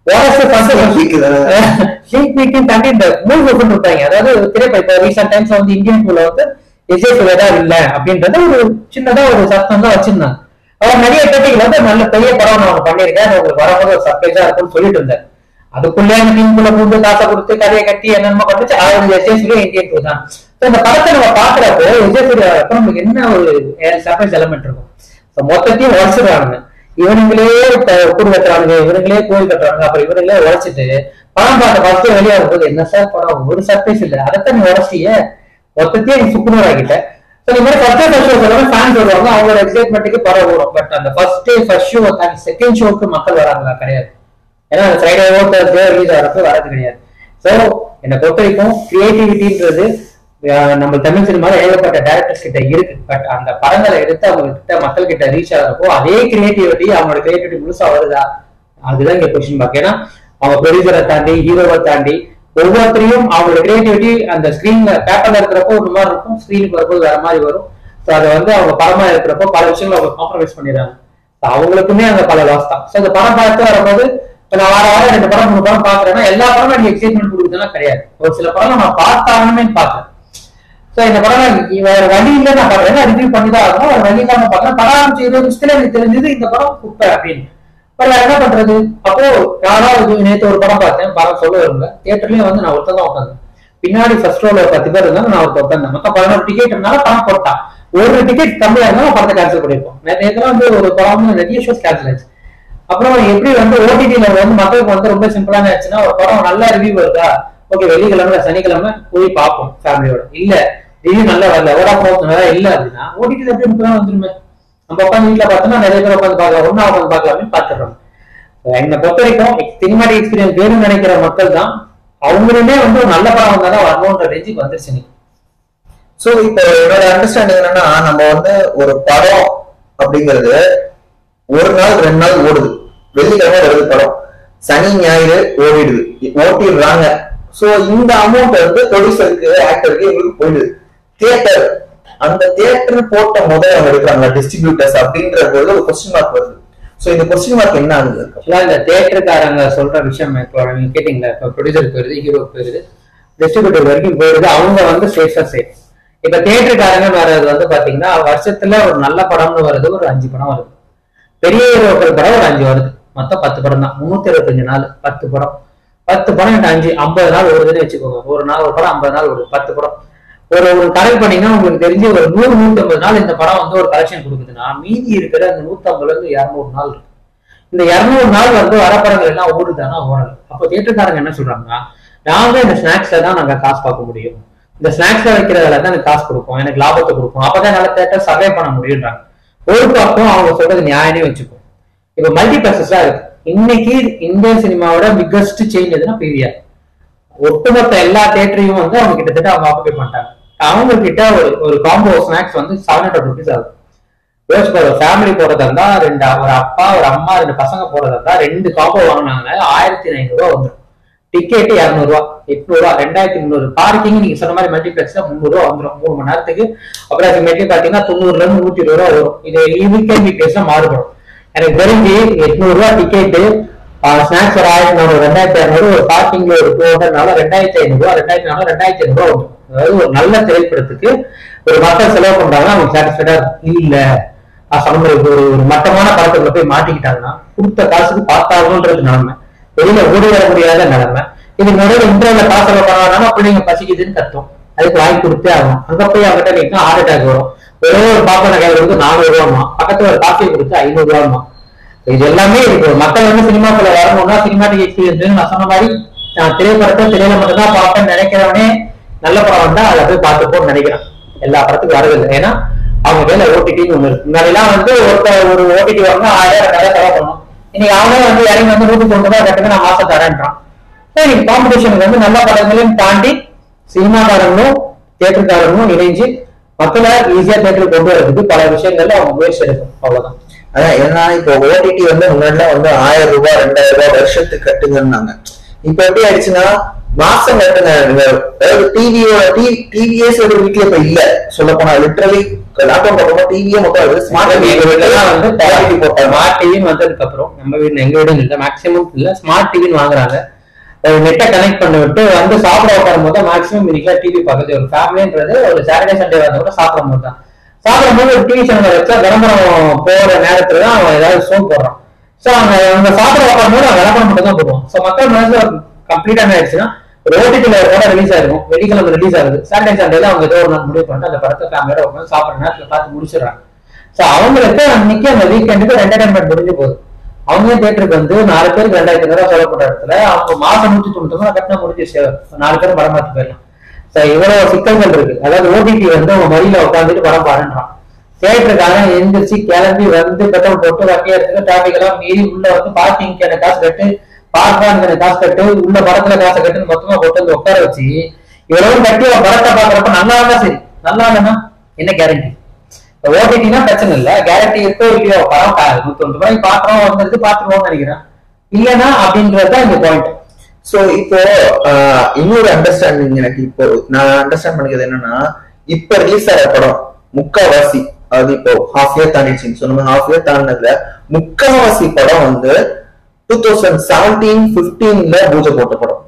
S1: ஷீட் மீட்டிங் தாண்டி இந்த மூவி பர்சன் இருப்பாங்க அதாவது திரைப்படம் இப்போ ரீசெண்ட் டைம்ஸ் வந்து இந்தியன் டூல வந்து விஜய் சுவேதா இல்ல அப்படின்றத ஒரு சின்னதா ஒரு சத்தம் தான் வச்சிருந்தாங்க அவர் நிறைய பேட்டிகள் வந்து நல்ல பெரிய படம் நான் ஒண்ணு பண்ணிருக்கேன் அது உங்களுக்கு வரும்போது ஒரு சர்ப்ரைஸா இருக்கும்னு சொல்லிட்டு இருந்தார் அதுக்குள்ளே அந்த டீமுக்குள்ள பூந்து காசை கொடுத்து கதையை கட்டி என்னென்ன பண்ணுச்சு அவர் விஜய் சூர்யா இந்தியன் டூ தான் So, இந்த படத்தை நம்ம பாக்குறப்போ விஜய் சூர்யா அப்ப நமக்கு என்ன ஒரு சர்ப்ரைஸ் எலமெண்ட் இருக்கும் So, மொத்தத்தையும் உடச்சிடுறானுங்க இவனுங்களே கூடு கட்டுறானுங்க இவனுங்களே கோயில் கட்டுறாங்க அப்புறம் இவனுங்களே உழைச்சிட்டு படம் பார்த்த ஃபர்ஸ்ட் வெளியே வரும்போது என்ன சார் படம் ஒரு சர்ப்ரைஸ் இல்ல அதைத்தான் நீ உடச்சிட்டியே மொத்தத்தையும் நீ சுக்குநூறு ஆகிட்ட ஸோ இந்த மாதிரி ஃபர்ஸ்ட் ஃபர்ஸ்ட் ஷோ சொல்லுவாங்க ஃபேன்ஸ் வருவாங்க அவங்களோட எக்ஸைட்மெண்ட்டுக்கு படம் வரும் பட் அந்த ஃபர்ஸ்ட் ஃபர்ஸ்ட் ஷோ செகண்ட் ஷோக்கு மக்கள் வராங்களா கிடையாது ஏன்னா அந்த ஃப்ரைடேவோ தேர்ஸ்டே ரிலீஸ் ஆகிறப்ப வரது கிடையாது ஸோ என்னை பொறுத்த வரைக்கும் கிரியேட்டிவிட்டின்றது நம்ம தமிழ் சினிமால ஏகப்பட்ட டேரக்டர்ஸ் கிட்ட இருக்கு பட் அந்த படங்களை எடுத்து அவங்க கிட்ட மக்கள் கிட்ட ரீச் ஆகிறப்போ அதே கிரியேட்டிவிட்டி அவங்களோட கிரியேட்டிவிட்டி முழுசா வருதா அதுதான் இங்க கொஸ்டின் மார்க் ஏன்னா அவங்க ப்ரொடியூசரை தாண்டி ஹீரோவை தாண்டி ஒவ்வொருத்தரையும் அவங்களோட கிரியேட்டிவிட்டி அந்த ஸ்கிரீன்ல பேப்பர்ல இருக்கிறப்போ ஒரு மாதிரி இருக்கும் ஸ்கிரீனுக்கு வரும்போது வேற மாதிரி வரும் ஸோ அதை வந்து அவங்க படமா இருக்கிறப்போ பல விஷயங்களை அவங்க காம்ப்ரமைஸ் பண்ணிடுறாங்க So, அவங்களுக்குமே அந்த பல லாஸ் தான் ஸோ இந்த படம் பார்த்து வரும்போது இப்ப நான் வார வாரம் ரெண்டு படம் மூணு படம் பாக்குறேன்னா எல்லா படமும் எனக்கு எக்ஸைட்மெண்ட் கொடுக்குதுன்னா கிடையாது ஒரு சில படம் நான் பார்த்தாலுமே பார்க்கறேன் சோ இந்த படம் நான் வேற வழி இல்ல நான் பாக்குறேன் ரிவ்யூ பண்ணி தான் ஆகணும் வேற வழி இல்லாம பாக்குறேன் படம் ஆரம்பிச்சு இருபது நிமிஷத்துல எனக்கு தெரிஞ்சது இந்த படம் குப்பை அப்படின்னு பட் வேற என்ன பண்றது அப்போ யாராவது நேத்து ஒரு படம் பார்த்தேன் படம் சொல்ல வருங்க தியேட்டர்லயும் வந்து நான் ஒருத்தன் தான் உட்காந்து பின்னாடி ஃபர்ஸ்ட் ரோல ஒரு பத்து பேர் இருந்தாங்க நான் ஒருத்தர் உட்காந்தேன் மொத்தம் பதினோரு டிக்கெட் இருந்தாலும் படம் போட்டான் ஒரு டிக்கெட் கம்மியா இருந்தாலும் படத்தை கேன்சல் பண்ணிருப்போம் நேற்று வந்து ஒரு படம் வந்து நிறைய ஷோஸ் கேன்சல் ஆச்சு அப்புறம் எப்படி வந்து ஓடிடில வந்து மக்களுக்கு வந்து ரொம்ப சிம்பிளான ஆச்சுன்னா ஒரு படம் நல்ல ரிவ்யூ வருதா ஓகே வெள்ளிக்கிழமை சனிக்கிழமை போய் பார்ப்போம் ஃபேமிலியோட இல்ல ரிவ்யூ நல்லா வரல ஓடா போகிறது நல்லா இல்ல அப்படின்னா ஓடிடில எப்படி முக்கியம் வந்துருமே நம்ம உட்காந்து வீட்டுல பார்த்தோம்னா நிறைய பேர் உட்காந்து பார்க்கலாம் ஒன்னா உட்காந்து பார்க்கலாமே பார்த்துடுறோம் என்னை பொறுத்த வரைக்கும் சினிமாட்டிக் எக்ஸ்பீரியன்ஸ் வேணும்னு நினைக்கிற மக்கள் தான் அவங்களுமே வந்து ஒரு நல்ல படம் வந்தாதான் வரணுன்ற ரேஞ்சுக்கு வந்துருச்சு இன்னைக்கு.
S2: சோ இப்போ என்னோட அண்டர்ஸ்டாண்டிங் என்னன்னா நம்ம வந்து ஒரு படம் அப்படிங்கிறது ஒரு நாள் ரெண்டு நாள் ஓடுது வெள்ளிக்கிழமை வருது படம் சனி ஞாயிறு ஓடிடுது ஓட்டிடுறாங்க சோ இந்த அமௌண்ட் வந்து ப்ரொடியூசருக்கு ஆக்டருக்கு இவங்களுக்கு போயிடுது தியேட்டர் அந்த தியேட்டர் போட்ட முதல் அவங்க எடுக்கிறாங்களா டிஸ்ட்ரிபியூட்டர்ஸ் அப்படின்ற போது ஒரு கொஸ்டின் மார்க் வருது சோ இந்த கொஸ்டின் மார்க் என்ன ஆகுது
S1: ஆக்சுவலா இந்த தேட்டருக்காரங்க சொல்ற விஷயம் இப்போ நீங்க கேட்டீங்களா இப்போ ப்ரொடியூசர் போயிருது ஹீரோ போயிருது டிஸ்ட்ரிபியூட்டர் வரைக்கும் போயிருது அவங்க வந்து சேஃபா சேஃப் இப்ப தேட்டருக்காரங்க வர்றது வந்து பாத்தீங்கன்னா வருஷத்துல ஒரு நல்ல படம்னு வருது ஒரு அஞ்சு படம் வருது பெரிய ஹீரோக்கள் படம் ஒரு அஞ்சு வருது மொத்தம் பத்து படம் தான் முன்னூத்தி இருபத்தஞ்சு நாள் பத்து படம் பத்து படம் எனக்கு அஞ்சு ஐம்பது நாள் வருதுன்னு வச்சுக்கோங்க ஒரு நாள் ஒரு படம் ஐம்பது நாள் வருது பத்து படம் ஒரு ஒரு கணக்கு பண்ணீங்கன்னா உங்களுக்கு தெரிஞ்சு ஒரு நூறு நூத்தி ஐம்பது நாள் இந்த படம் வந்து ஒரு கலெக்ஷன் கொடுக்குதுன்னா மீதி இருக்கிற அந்த நூத்தி ஐம்பதுல இருந்து இருநூறு நாள் இருக்கு இந்த இருநூறு நாள் வந்து வரப்படங்கள் எல்லாம் ஓடுதானா ஓடல அப்போ தியேட்டர்காரங்க என்ன சொல்றாங்கன்னா நாங்க இந்த ஸ்நாக்ஸ்ல தான் நாங்க காசு பார்க்க முடியும் இந்த ஸ்நாக்ஸ்ல வைக்கிறதுல தான் எனக்கு காசு கொடுக்கும் எனக்கு லாபத்தை கொடுக்கும் அப்பதான் என்னால தேட்டர் சர்வே பண்ண முடியுன்றாங்க ஒரு பக்கம் அவங்க சொல்றது நியாயமே வச்சுக்கும் இப்ப மல்டிபிளக்ஸஸ் இருக்கு இன்னைக்கு இந்தியன் சினிமாவோட பிக்கஸ்ட் சேஞ்ச் எதுனா பிவிஆர் ஒட்டுமொத்த எல்லா தேட்டரையும் வந்து அவங்க கிட்டத்தட்ட அவங்க ஆக்குபை பண்ணிட்டாங்க அவங்க கிட்ட ஒரு ஒரு காம்போ ஸ்நாக்ஸ் வந்து செவன் ஹண்ட்ரட் ருபீஸ் ஆகும் யோசிச்சு பாரு ஃபேமிலி போறதா இருந்தா ரெண்டு ஒரு அப்பா ஒரு அம்மா ரெண்டு பசங்க போறதா இருந்தா ரெண்டு காம்போ வாங்கினாங்க ஆயிரத்தி ஐநூறு ரூபா வந்துடும் டிக்கெட் இரநூறுவா எட்நூறுவா ரெண்டாயிரத்தி முந்நூறு பார்க்கிங் நீங்க சொன்ன மாதிரி மல்டிபிளெக்ஸ்ல முந்நூறு ரூபா வந்துடும் மூணு மணி நேரத்துக்கு அப்ராக்சிமேட்லி பாத்தீங்கன்னா தொண்ணூறுல இருந்து நூத்தி இருபது ரூபா வரும் இது வீக்கெண்ட் வீக்டேஸ்ல மாறுபடும் எனக்கு தெரிஞ்சு எட்நூறு ரூபா டிக்கெட்டு ஸ்நாக்ஸ் ஒரு ஆயிரத்தி நானூறு ரெண்டாயிரத்தி இரநூறு ஒரு பார்க்கிங்ல ஒரு டூ ஹண்ட்ரட்னால ரெண்டாயிரத்தி ஐநூறு ரூபா ரெண்டாயிரத்தி நானூறு ரெண்டாயிரத்தி ஐநூறு ரூபா வரும் அதாவது ஒரு நல்ல திரைப்படத்துக்கு ஒரு மக்கள் செலவு பண்றாங்கன்னா அவங்க சாட்டிஸ்ஃபைடா இல்ல நான் சொன்ன மாதிரி ஒரு ஒரு மட்டமான படத்துக்குள்ள போய் மாட்டிக்கிட்டாங்கன்னா கொடுத்த காசுக்கு பார்த்தாகணுன்றது நிலைமை வெளியில ஓடி வர முடியாத நிலைமை இது நடுவில் இன்டர்வியூல காசு செலவு பண்ணாங்கன்னா பிள்ளைங்க பசிக்குதுன்னு கத்தும் அதுக்கு வாங்கி கொடுத்தே ஆகும் அங்க போய் அவங்ககிட்ட நீங்க ஹார்ட் அட்டாக் வரும் ஒரே ஒரு பாப்பா கையில வந்து நானூறு ரூபாமா பக்கத்துல ஒரு காஃபி கொடுத்து ஐநூறு ரூபாமா இது எல்லாமே இருக்கு மக்கள் வந்து சினிமாக்குள்ள வரணும்னா சினிமாட்டிக் எக்ஸ்பீரியன்ஸ் நான் சொன்ன மாதிரி நான் திரைப்படத்தை திரையில மட்டும் தான் பார்ப்பேன்னு நினைக்கிறவனே நல்ல படம் வந்தா அதை போய் பார்த்துப்போன்னு நினைக்கிறான் எல்லா படத்துக்கும் வரதில்லை ஏன்னா அவங்க கையில ஓடிடின்னு ஒண்ணு இருக்கு முன்னாடிலாம் வந்து ஒருத்தர் ஒரு ஓடிடி வரணும் ஆயிரம் ரெண்டாயிரம் செலவு பண்ணணும் இன்னைக்கு அவனே வந்து இறங்கி வந்து நூத்தி தொண்ணூறு ரூபாய் கட்டுங்க நான் மாசம் தரேன்றான் சரி காம்படிஷனுக்கு வந்து நல்ல படங்களையும் தாண்டி சினிமாக்காரங்களும் தியேட்டருக்காரங்களும் இணைஞ்சு மக்களை ஈஸியா தேட்டருக்கு கொண்டு வரதுக்கு பல விஷயங்கள்ல அவங்க முயற்சி எடுக்கும் அவ்வளவுதான்
S2: அதான் ஏன்னா இப்போ ஓடிடி வந்து முன்னாடிலாம் வந்து ஆயிரம் ரூபாய் ரெண்டாயிரம் ரூபாய் வருஷத்துக்கு கட்டுங்கன்னாங்க இப்ப எப்படி ஆயிடுச்சுன்னா மாசம் கட்டுங்க நீங்க அதாவது டிவியோட டிவிஎஸ் ஒரு வீட்டுல இப்ப இல்ல சொல்ல போனா லிட்டரலி லாக்டவுன் பக்கமா டிவியே மொத்தம் ஸ்மார்ட் டிவி
S1: எங்க வீட்டுல எல்லாம் வந்து
S2: குவாலிட்டி போட்டாங்க
S1: ஸ்மார்ட் டிவின்னு வந்ததுக்கு அப்புறம் நம்ம வீடு எங்க வீடு இல்ல மேக்ஸிமம் இல்ல ஸ்மார்ட் டிவின்னு வாங்குறாங்க நெட்டை கனெக்ட் பண்ணி விட்டு வந்து சாப்பிட உட்காரும் போது மேக்ஸிமம் இன்னைக்கு டிவி பார்க்குது ஒரு ஃபேமிலின்றது ஒரு சாட்டர்டே சண்டே வந்தா கூட சாப்பிடும் போது தான் சாப்பிடும் போது ஒரு டிவி சேனல் வச்சா விளம்பரம் போற நேரத்துல தான் அவன் ஏதாவது ஷோ போடுறான் சோ அவங்க அவங்க சாப்பிட உட்காரும் போது அவன் விளம்பரம் மட்டும் தான் போடுவான் சோ மக்கள் மனசுல கம்ப்ளீட்டா என்ன ஆயிடுச்சுன்னா ஒரு ஓடிடில ஒரு படம் ரிலீஸ் ஆயிருக்கும் வெள்ளிக்கிழமை ரிலீஸ் ஆகுது சாட்டர்டே சண்டேல அவங்க ஏதோ ஒரு நாள் முடிவு பண்ணிட்டு அந்த படத்தை ஃபேமிலியோட உட்காந்து சாப்பிடுற நேரத்துல பார்த்து முடிச்சிடுறாங்க சோ அவங்களுக்கு அன்னைக்கு அந்த வீக்கெண்டுக்கு ஒரு என்டர்டைன்மெண்ட் முடிஞ்சு போகுது அவங்க தியேட்டருக்கு வந்து நாலு பேருக்கு ரெண்டாயிரத்தி ஐநூறு ரூபாய் செலவு பண்ற இடத்துல அவங்க மாசம் நூத்தி தொண்ணூத்தி ரூபாய் கட்டினா முடிஞ்சிச்சு நாலு பேரும் படம் பார்த்து போயிடலாம் சோ இவ்வளவு சிக்கல்கள் இருக்கு அதாவது ஓடிடி வந்து அவங்க மடியில உட்காந்துட்டு படம் பாருன்றான் தியேட்டருக்காரன் எந்திரிச்சு கிளம்பி வந்து பெட்ரோல் போட்டு வண்டியை எடுத்துட்டு டிராபிக் எல்லாம் மீறி உள்ள வந்து பார்க்கிங்க்கு எனக்கு காசு கட்டு பார்க்கானுக்கு எனக்கு காசு கட்டு உள்ள படத்துல காசு கட்டுன்னு மொத்தமா போட்டு வந்து உட்கார வச்சு இவ்வளவு கட்டி அவன் படத்தை பாக்குறப்ப நல்லா இருந்தா சரி நல்லா இல்லைன்னா என்ன கேரண்டி ஓடிடினா பிரச்சனை இல்ல கேரண்டி இருக்கோ இல்லையோ படம் கா- நூத்தொன்று ரூபாய்க்கு பாக்குறோம் வந்துருக்கு பாத்துருவோம்னு நினைக்கிறேன் இல்லைன்னா அப்படின்றது தான் இந்த பாயிண்ட்
S2: சோ இப்போ ஆஹ், இன்னொரு அண்டர்ஸ்டாண்டிங் எனக்கு இப்போ நான் அண்டர்ஸ்டாண்ட் பண்ணிக்கிறது என்னன்னா இப்ப ரிலீஸ் ஆகிற படம் முக்காவாசி அது இப்போ ஹாஃப் இயர் தாண்டிச்சு சொன்ன ஹாஃப் இயர் தாண்டினதுல முக்காவாசி படம் வந்து டூ தௌசண்ட் செவன்டீன் பிப்டீன்ல பூஜை போட்ட படம்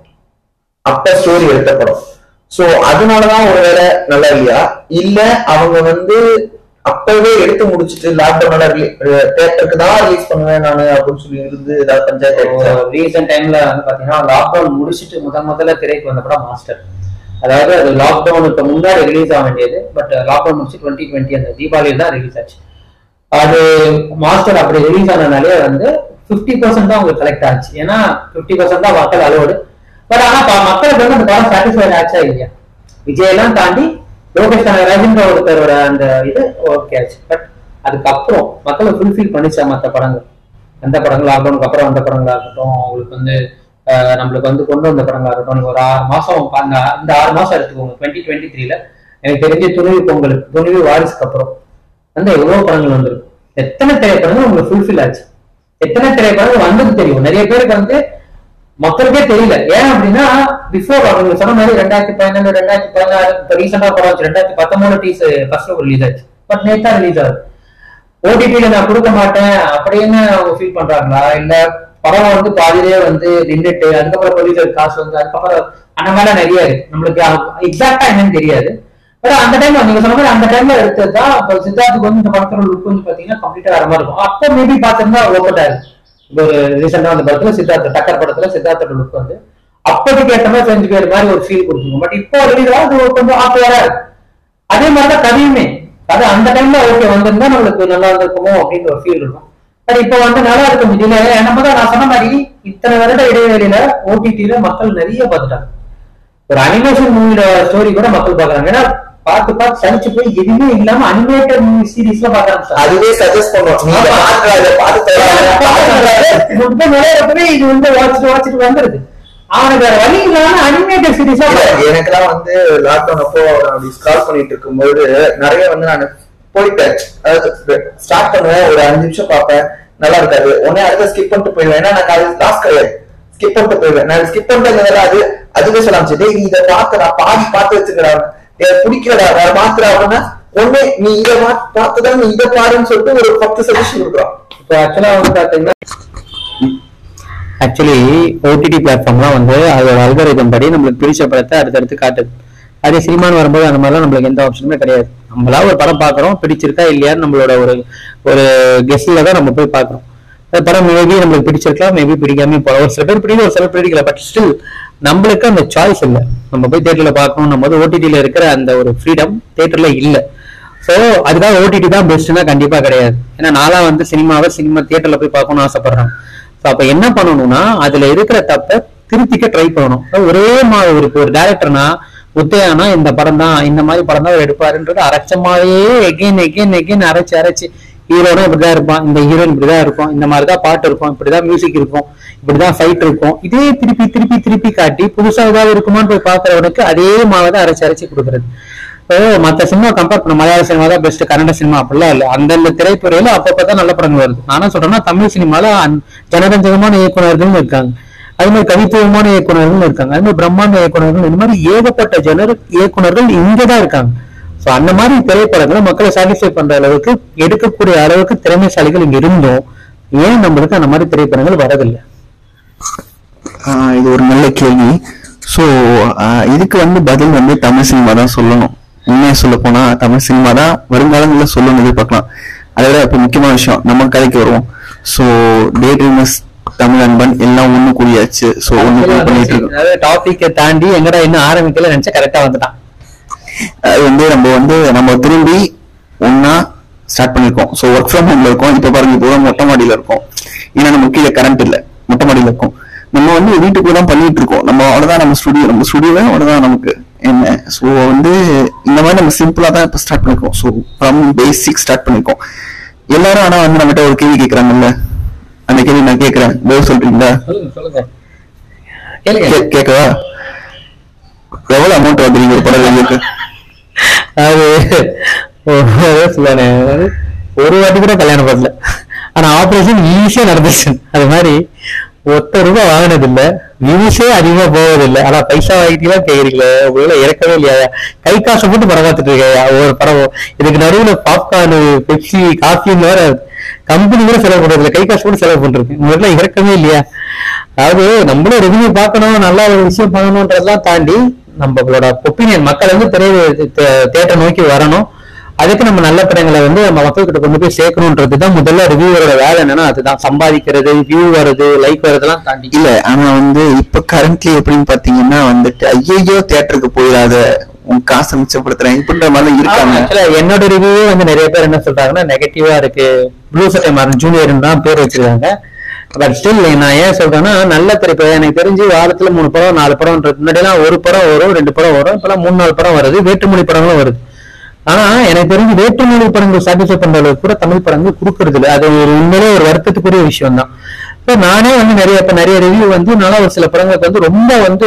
S2: அப்ப ஸ்டோரி எடுத்த படம் சோ அதனாலதான் ஒருவேளை நல்லா இல்லையா இல்ல அவங்க வந்து அப்பவே எடுத்து முடிச்சிட்டு லாக்டவுனால தேட்டருக்கு தான் ரிலீஸ் பண்ணுவேன் நானு அப்படின்னு சொல்லி இருந்து ஏதாவது பஞ்சாயத்து ஆயிடுச்சா?
S1: ரீசெண்ட் டைம்ல வந்து பாத்தீங்கன்னா லாக்டவுன் முடிச்சிட்டு முதல் முதல்ல திரைக்கு வந்த படம் மாஸ்டர் அதாவது அது லாக்டவுனுக்கு முன்னாடி ரிலீஸ் ஆக வேண்டியது பட் லாக்டவுன் முடிச்சு டுவெண்ட்டி டுவெண்ட்டி அந்த தீபாவளியில் தான் ரிலீஸ் ஆச்சு அது மாஸ்டர் அப்படி ரிலீஸ் ஆனதுனாலே வந்து ஃபிஃப்டி பர்சன்ட் தான் உங்களுக்கு கலெக்ட் ஆச்சு ஏன்னா ஃபிஃப்டி பர்சன்ட் தான் மக்கள் அலோடு பட் ஆனா ப- மக்களுக்கு வந்து அந்த படம் சாட்டிஸ்ஃபைட் ஆச்சா இல்லையா விஜய் எல்லாம் தாண்டி லோகேஷ் கனகராஜன்ற ஒருத்தரோட அந்த இது ஓகே ஆச்சு பட் அதுக்கப்புறம் மக்களை ஃபுல்ஃபில் பண்ணிச்சா மற்ற படங்கள் அந்த படங்கள் லாக்டவுனுக்கு அப்புறம் வந்த படங்களா இருக்கட்டும் அவங்களுக்கு வந்து அஹ், நம்மளுக்கு வந்து கொண்டு வந்த படங்களா இருக்கட்டும் நீங்க ஒரு ஆறு மாசம் அந்த அந்த ஆறு மாசம் எடுத்துக்கோங்க டுவெண்ட்டி டுவெண்ட்டி த்ரீல எனக்கு தெரிஞ்ச துணிவு பொங்கல் துணிவு வாரிசுக்கு அப்புறம் அந்த எவ்வளவு படங்கள் வந்திருக்கு எத்தனை திரைப்படங்கள் உங்களுக்கு ஃபுல்ஃபில் ஆச்சு எத்தனை திரைப்படங்கள் வந்தது தெரியும் நிறைய பேருக்கு வந்து மக்களுக்கே தெரியல ஏன் அப்படின்னா பிஃபோர் அவங்க சொன்ன மாதிரி ரெண்டாயிரத்தி பதினாலு ரெண்டாயிரத்தி பதினாறு இப்போ ரீசெண்டா படம் வச்சு ரெண்டாயிரத்தி பத்தொன்பது டீஸ் ஃபர்ஸ்ட் ரிலீஸ் ஆச்சு பட் நேத்தா ரிலீஸ் ஆகுது ஓடிடியில நான் கொடுக்க மாட்டேன் அப்படின்னு அவங்க ஃபீல் பண்றாங்களா இல்ல படம் வந்து பாதியிலே வந்து நின்றுட்டு அதுக்கப்புறம் ப்ரொடியூசர் காசு வந்து அதுக்கப்புறம் அந்த மாதிரிலாம் நிறைய இருக்கு நம்மளுக்கு எக்ஸாக்டா என்னன்னு தெரியாது பட் அந்த டைம்ல நீங்க சொன்ன மாதிரி அந்த டைம்ல எடுத்ததுதான் இப்போ சித்தார்த்துக்கு வந்து இந்த படத்தோட லுக் வந்து பாத்தீங்கன்னா கம்ப்ளீட்டா வர மாதிரி இருக்கும் அப்போ மேபி பார்த்திருந்தா ஓப்பட் ஆயிருக்கு இப்போ ஒரு ரீசெண்டா அந்த படத்துல சித்தார்த்த டக்கர் படத்துல சித்தார்த்தோட லுக் வந்து அப்போதைக்கு ஏற்ற மாதிரி செஞ்சு பேர் மாதிரி ஒரு ஃபீல் கொடுத்துருக்கும் பட் இப்போ ரிலீஸ் அது ஒரு கொஞ்சம் ஆக்குவரா இருக்கு அதே மாதிரிதான் கதையுமே அது அந்த டைம்ல ஓகே வந்திருந்தா நம்மளுக்கு நல்லா இருந்திருக்குமோ அப்படின்னு ஒரு ஃபீல் இருக்கும் பட் இப்போ வந்து நல்லா இருக்க முடியல நம்ம தான் நான் சொன்ன மாதிரி இத்தனை வருட இடைவெளியில ஓடிடியில மக்கள் நிறைய பார்த்துட்டாங்க ஒரு அனிமேஷன் மூவியோட ஸ்டோரி கூட மக்கள் பாக்குறாங்க ஏன்னா பார்த்து பார்த்து சலிச்சு போய் எதுவுமே இல்லாம அனிமேட்டட் மூவி சீரீஸ்ல பாக்குறாங்க
S2: அதுவே சஜஸ்ட் பண்ணுவோம் நீங்க பாத்துறாத பாத்து தராத, பாத்து தராத.
S1: முட்டை நுழையிறப்பவே இது வந்து வாட்சிட்டு வாட்சிட்டு வந்துருது அவனுக்கு வேற வழி இல்லாம அனிமேட்டட் சீரிஸா
S2: இல்ல, எனக்கெல்லாம் வந்து லாக்டவுன் அப்போ நான் அப்படி ஸ்க்ரால் பண்ணிட்டு இருக்கும்போது நிறைய வந்து நான் போயிட்டேன் ஸ்டார்ட் பண்ணுவேன் ஒரு அஞ்சு நிமிஷம் பார்ப்பேன் நல்லா இருக்காது உடனே அடுத்த ஸ்கிப் பண்ணிட்டு போயிடுவேன் ஏன்னா எனக்கு அது லாஸ்ட் கிடையாது ஸ்கிப் பண்ணிட்டு போயிடுவேன் நான் ஸ்கிப் பண்ணிட்டு அது அதுவே சொல்லாமச்சு டேய் நீ இதை பார்த்து நான் பாதி பார்த்து வச்சுக்கிறேன் பிடிக்கலடா வேற மாத்துறா அப்படின்னா ஒண்ணு நீ இதை பார்த்துதான் நீ இதை பாருன்னு சொல்லிட்டு ஒரு பத்து சஜஷன் கொடுக்குறான்
S1: இப்போ ஆக்சுவலா வந்து பாத்தீங்கன்னா ஆக்சுவலி ஓடிடி பிளாட்ஃபார்ம்லாம் வந்து அதோட அல்கரிதம் படி நம்மளுக்கு பிடிச்ச படத்தை அடுத்தடுத்து காட்டுது அதே சினிமான்னு வரும்போது அந்த மாதிரிலாம் நம்மளுக்கு எந்த ஆப்ஷனுமே கிடையாது நம்மளா ஒரு படம் பார்க்குறோம் பிடிச்சிருக்கா இல்லையான்னு நம்மளோட ஒரு ஒரு கெஸ்ட்ல தான் நம்ம போய் பார்க்குறோம் அந்த படம் மேபி நம்மளுக்கு பிடிச்சிருக்கலாம் மேபி பிடிக்காம போகலாம் ஒரு சில பேர் பிடிக்கும் ஒரு சில பேர் பிடிக்கல பட் ஸ்டில் நம்மளுக்கு அந்த சாய்ஸ் இல்லை நம்ம போய் தேட்டர்ல பார்க்கணும் போது ஓடிடியில் இருக்கிற அந்த ஒரு ஃப்ரீடம் தேட்டர்ல இல்லை ஸோ அதுக்காக ஓடிடி தான் பெஸ்ட்னா கண்டிப்பா கிடையாது ஏன்னா நான்லாம் வந்து சினிமாவை சினிமா தியேட்டர்ல போய் பார்க்கணும்னு ஆசைப்படுறேன் ஸோ அப்ப என்ன பண்ணணும்னா அதுல இருக்கிற தப்பை திருத்திக்க ட்ரை பண்ணணும் அதாவது ஒரே மாதிரி ஒரு ஒரு டேரக்டர்னா முத்தையானா இந்த படம் தான் இந்த மாதிரி படம் தான் அவர் எடுப்பாருன்றது அரைச்சமாவே எகைன் எகைன் எகைன் அரைச்சு அரைச்சு ஹீரோனா இப்படிதான் இருப்பான் இந்த ஹீரோயின் இப்படிதான் இருக்கும் இந்த மாதிரி தான் பாட்டு இருக்கும் இப்படிதான் மியூசிக் இருக்கும் இப்படிதான் ஃபைட் இருக்கும் இதே திருப்பி திருப்பி திருப்பி காட்டி புதுசா ஏதாவது இருக்குமான்னு போய் பாக்குறவனுக்கு அதே மாதிரி தான் அரைச்சு அரைச்சு கொடுக்குறது இப்போ மத்த சினிமா கம்பேர் பண்ண மலையாள சினிமா தான் பெஸ்ட் கன்னட சினிமா அப்படிலாம் இல்ல அந்தந்த திரைத்துறையில அப்பப்பதான் நல்ல படங்கள் வருது நானும் சொல்றேன்னா தமிழ் சினிமால அந்- ஜனரஞ்சகமான இயக்குனர்களும் இருக்காங்க அது மாதிரி கவித்துவமான இயக்குனர்களும் இருக்காங்க அது மாதிரி பிரம்மாண்ட இயக்குனர்கள் இந்த மாதிரி ஏகப்பட்ட ஜனர் இயக்குனர்கள் இங்கதான் இருக்காங்க சோ அந்த மாதிரி திரைப்படங்களை மக்களை சாட்டிஸ்ஃபை பண்ற அளவுக்கு எடுக்கக்கூடிய அளவுக்கு திறமைசாலிகள் இங்க இருந்தும் ஏன் நம்மளுக்கு அந்த மாதிரி திரைப்படங்கள் வரதில்லை
S2: ஆஹ் இது ஒரு நல்ல கேள்வி ஸோ இதுக்கு வந்து பதில் வந்து தமிழ் சினிமா தான் சொல்லணும் உண்மையை சொல்ல போனா தமிழ் சினிமா தான் வருங்காலங்களில் சொல்லணும் எதிர்பார்க்கலாம் அதை விட இப்போ முக்கியமான விஷயம் நம்ம கதைக்கு வருவோம் ஸோ டே ட்ரீமர்ஸ் தமிழ் அன்பன் எல்லாம் ஒண்ணு கூடியாச்சு ஸோ ஒண்ணு பண்ணிட்டு இருக்கோம்
S1: அதாவது டாபிக்கை தாண்டி எங்கடா இன்னும் ஆரம்பிக்கல நினைச்சா கரெக்டா வந்துட்டான்
S2: அது வந்து நம்ம வந்து நம்ம திரும்பி ஒன்னா ஸ்டார்ட் பண்ணிருக்கோம் ஸோ ஒர்க் ஃப்ரம் ஹோம்ல இருக்கோம் இப்போ பாருங்க இப்போ மொட்டை மாடியில இருக்கோம் ஏன்னா நம்ம கீழே கரண்ட் இல்லை மொட்டை மாடியில இருக்கோம் நம்ம வந்து வீட்டுக்குள்ள தான் பண்ணிட்டு இருக்கோம் நம்ம அவ்வளவுதான் நம்ம ஸ்டுடியோ நம்ம ஸ்டுடியோவே அவ்வளவுதான் நமக்கு என்ன ஸோ வந்து இந்த மாதிரி நம்ம சிம்பிளா தான் இப்போ ஸ்டார்ட் பண்ணிருக்கோம் ஸோ ஃப்ரம் பேசிக் ஸ்டார்ட் பண்ணிருக்கோம் எல்லாரும் ஆனா வந்து நம்மகிட்ட ஒரு கேள்வி கேட்கறாங்கல்ல அந்த கேள்வி நான் கேட்கறேன் பதில் சொல்றீங்களா
S1: சொல்லுங்க சொல்லுங்க கேளுங்க
S2: கே- கேட்கவா எவ்வளவு அமௌண்ட் வந்துருங்க ஒரு படம் வெளியிருக்கு
S1: அது ஒரு சொல்லுவானே, அதாவது ஒரு வாட்டி கூட கல்யாணம் பண்ணல ஆனா ஆபரேஷன் ஈஸியா நடந்துச்சு அது மாதிரி ஒத்த ரூபாய் வாங்கினது இல்ல வியூஸே அதிகமா போவதில்லை ஆனா பைசா வாங்கிட்டீங்களா கேக்குறீங்களே உங்களால இறக்கவே இல்லையா கை காசை போட்டு படம் பார்த்துட்டு இருக்கேன் ஒவ்வொரு படம் இதுக்கு நடுவுல பாப்கார்னு பெப்சி காஃபின்னு வேற கம்பெனி கூட செலவு பண்றது இல்ல கை காசு கூட செலவு பண்றது உங்களா இறக்கவே இல்லையா அதாவது நம்மளும் ரெவன்யூ பார்க்கணும் நல்லா ஒரு விஷயம் பண்ணணும்ன்றதெல்லாம் தாண்டி நம்மளோட ஒப்பீனியன் மக்கள் வந்து திரை தேட்டர் நோக்கி வரணும் அதுக்கு நம்ம நல்ல படங்களை வந்து நம்ம மக்கள்கிட்ட கொண்டு போய் சேர்க்கணுன்றது தான் முதல்ல ரிவ்யூவரோட வேலை என்னன்னா அதுதான் சம்பாதிக்கிறது வியூ வருது லைக் வரதெல்லாம் தாண்டி
S2: இல்ல ஆனா வந்து இப்ப கரண்ட்லி எப்படின்னு பாத்தீங்கன்னா வந்துட்டு ஐயோ தியேட்டருக்கு போயிடாத உன் காசை மிச்சப்படுத்துறேன் இப்படின்ற மாதிரி தான் இருக்காங்க
S1: ஆக்சுவலா என்னோட ரிவ்யூவே வந்து நிறைய பேர் என்ன சொல்றாங்கன்னா நெகட்டிவா இருக்கு ப்ளூ சட்டை மாறன் ஜூனியர் தான் பேர் வச்சிருக்காங்க பட் ஸ்டில் நான் ஏன் சொல்றேன்னா நல்ல திரைப்படம் எனக்கு தெரிஞ்சு வாரத்துல மூணு படம் நாலு படம்ன்றது முன்னாடிலாம் ஒரு படம் வரும் ரெண்டு படம் வரும் இப்பெல்லாம் மூணு நாலு படம் வருது வேற்றுமொழி படங்களும் வருது ஆனா எனக்கு தெரிஞ்சு வேற்றுமொழி படங்கள் சாட்டிஸ்ஃபை பண்ற அளவுக்கு கூட தமிழ் படங்கள் கொடுக்கறது இல்லை அது ஒரு உண்மையிலே ஒரு வருத்தத்துக்குரிய விஷயம் தான் இப்போ நானே வந்து நிறைய இப்ப நிறைய ரிவ்யூ வந்து நல்லா ஒரு சில படங்களுக்கு வந்து ரொம்ப வந்து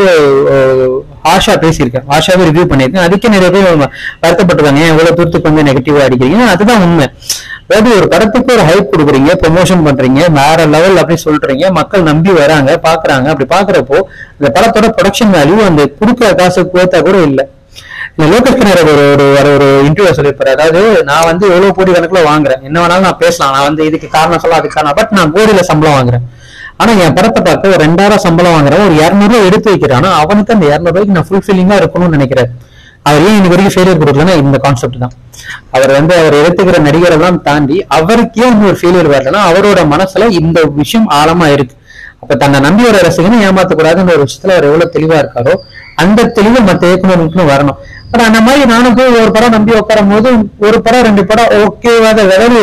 S1: ஆஷா பேசியிருக்கேன் ஆஷாவே ரிவ்யூ பண்ணியிருக்கேன் அதுக்கே நிறைய பேர் வருத்தப்பட்டிருக்காங்க ஏன் இவ்வளவு தூரத்துக்கு வந்து நெகட்டிவா அடிக்கிறீங்க அதுதான் உண்மை அதாவது ஒரு படத்துக்கு ஒரு ஹைப் கொடுக்குறீங்க ப்ரொமோஷன் பண்றீங்க வேற லெவல் அப்படி சொல்றீங்க மக்கள் நம்பி வராங்க பாக்குறாங்க அப்படி பாக்குறப்போ இந்த படத்தோட ப்ரொடக்ஷன் வேல்யூ அந்த கொடுக்குற காசு போத்தா கூட இல்லை இந்த லோகேஷ் கனகர் ஒரு ஒரு ஒரு ஒரு இன்டர்வியூ சொல்லியிருப்பாரு அதாவது நான் வந்து எவ்வளவு கோடி கணக்குல வாங்குறேன் என்ன வேணாலும் நான் பேசலாம் நான் வந்து இதுக்கு காரணம் சொல்ல அதுக்கு காரணம் பட் நான் கோடியில சம்பளம் வாங்குறேன் ஆனா என் படத்தை பார்த்து ஒரு ரெண்டாயிரம் சம்பளம் வாங்குறேன் ஒரு இரநூறு ரூபாய் எடுத்து வைக்கிறேன் ஆனா அவனுக்கு அந்த இரநூறு ரூபாய்க்கு நான் ஃபுல்ஃபில்லிங்கா இருக்கணும்னு நினைக்கிறேன் அவர் ஏன் இன்னைக்கு வரைக்கும் ஃபெயிலியர் கொடுக்கலன்னா இந்த கான்செப்ட் தான் அவர் வந்து அவர் எடுத்துக்கிற நடிகரை எல்லாம் தாண்டி அவருக்கே வந்து ஒரு ஃபெயிலியர் வரலன்னா அவரோட மனசுல இந்த விஷயம் ஆழமா இருக்கு அப்ப தன்னை நம்பி வர ரசிகனை ஏமாத்தக்கூடாதுன்ற ஒரு விஷயத்துல அவர் எவ்வளவு தெளிவா இருக்காரோ அந்த தெளிவு மத்த இயக்குநர்களுக்கும் வரணும் பட் அந்த மாதிரி நானும் போய் ஒரு படம் நம்பி உட்காரும் போது ஒரு படம் ரெண்டு படம் ஓகேவாத விளைவு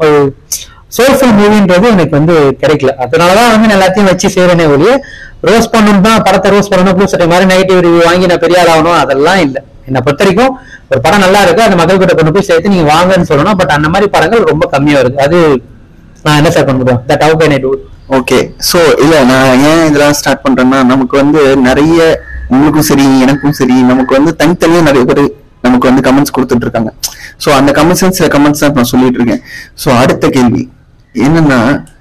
S1: சோசியல் மூவின்றது எனக்கு வந்து கிடைக்கல அதனாலதான் வந்து நான் எல்லாத்தையும் வச்சு செய்யறேனே ஒழிய ரோஸ் பண்ணணும் தான் படத்தை ரோஸ் பண்ணணும் ப்ளூ சட்டை மாதிரி நெகட்டிவ் ரிவ்யூ வாங்கி நான் பெரிய ஆள் ஆகணும் அதெல்லாம் இல்லை என்னை பொறுத்த வரைக்கும் ஒரு படம் நல்லா இருக்கு அந்த மக்கள் கிட்ட கொண்டு போய் சேர்த்து நீங்க வாங்கன்னு சொல்லணும் பட் அந்த மாதிரி படங்கள் ரொம்ப கம்மியா வருது அது நான் என்ன சார் பண்ண முடியும் that how can I do
S2: okay so இல்ல நான் ஏன் இதெல்லாம் ஸ்டார்ட் பண்றேன்னா நமக்கு வந்து நிறைய உங்களுக்கும் சரி எனக்கும் சரி நமக்கு வந்து தனித்தனியா நிறைய பேர் நமக்கு வந்து கமெண்ட்ஸ் கொடுத்துட்டு இருக்காங்க சோ அந்த கமெண்ட்ஸ் சில கமெண்ட்ஸ் தான் நான் சொல்லிட்டு இருக்கேன் சோ அடுத்த கேள்வி என்னன்னா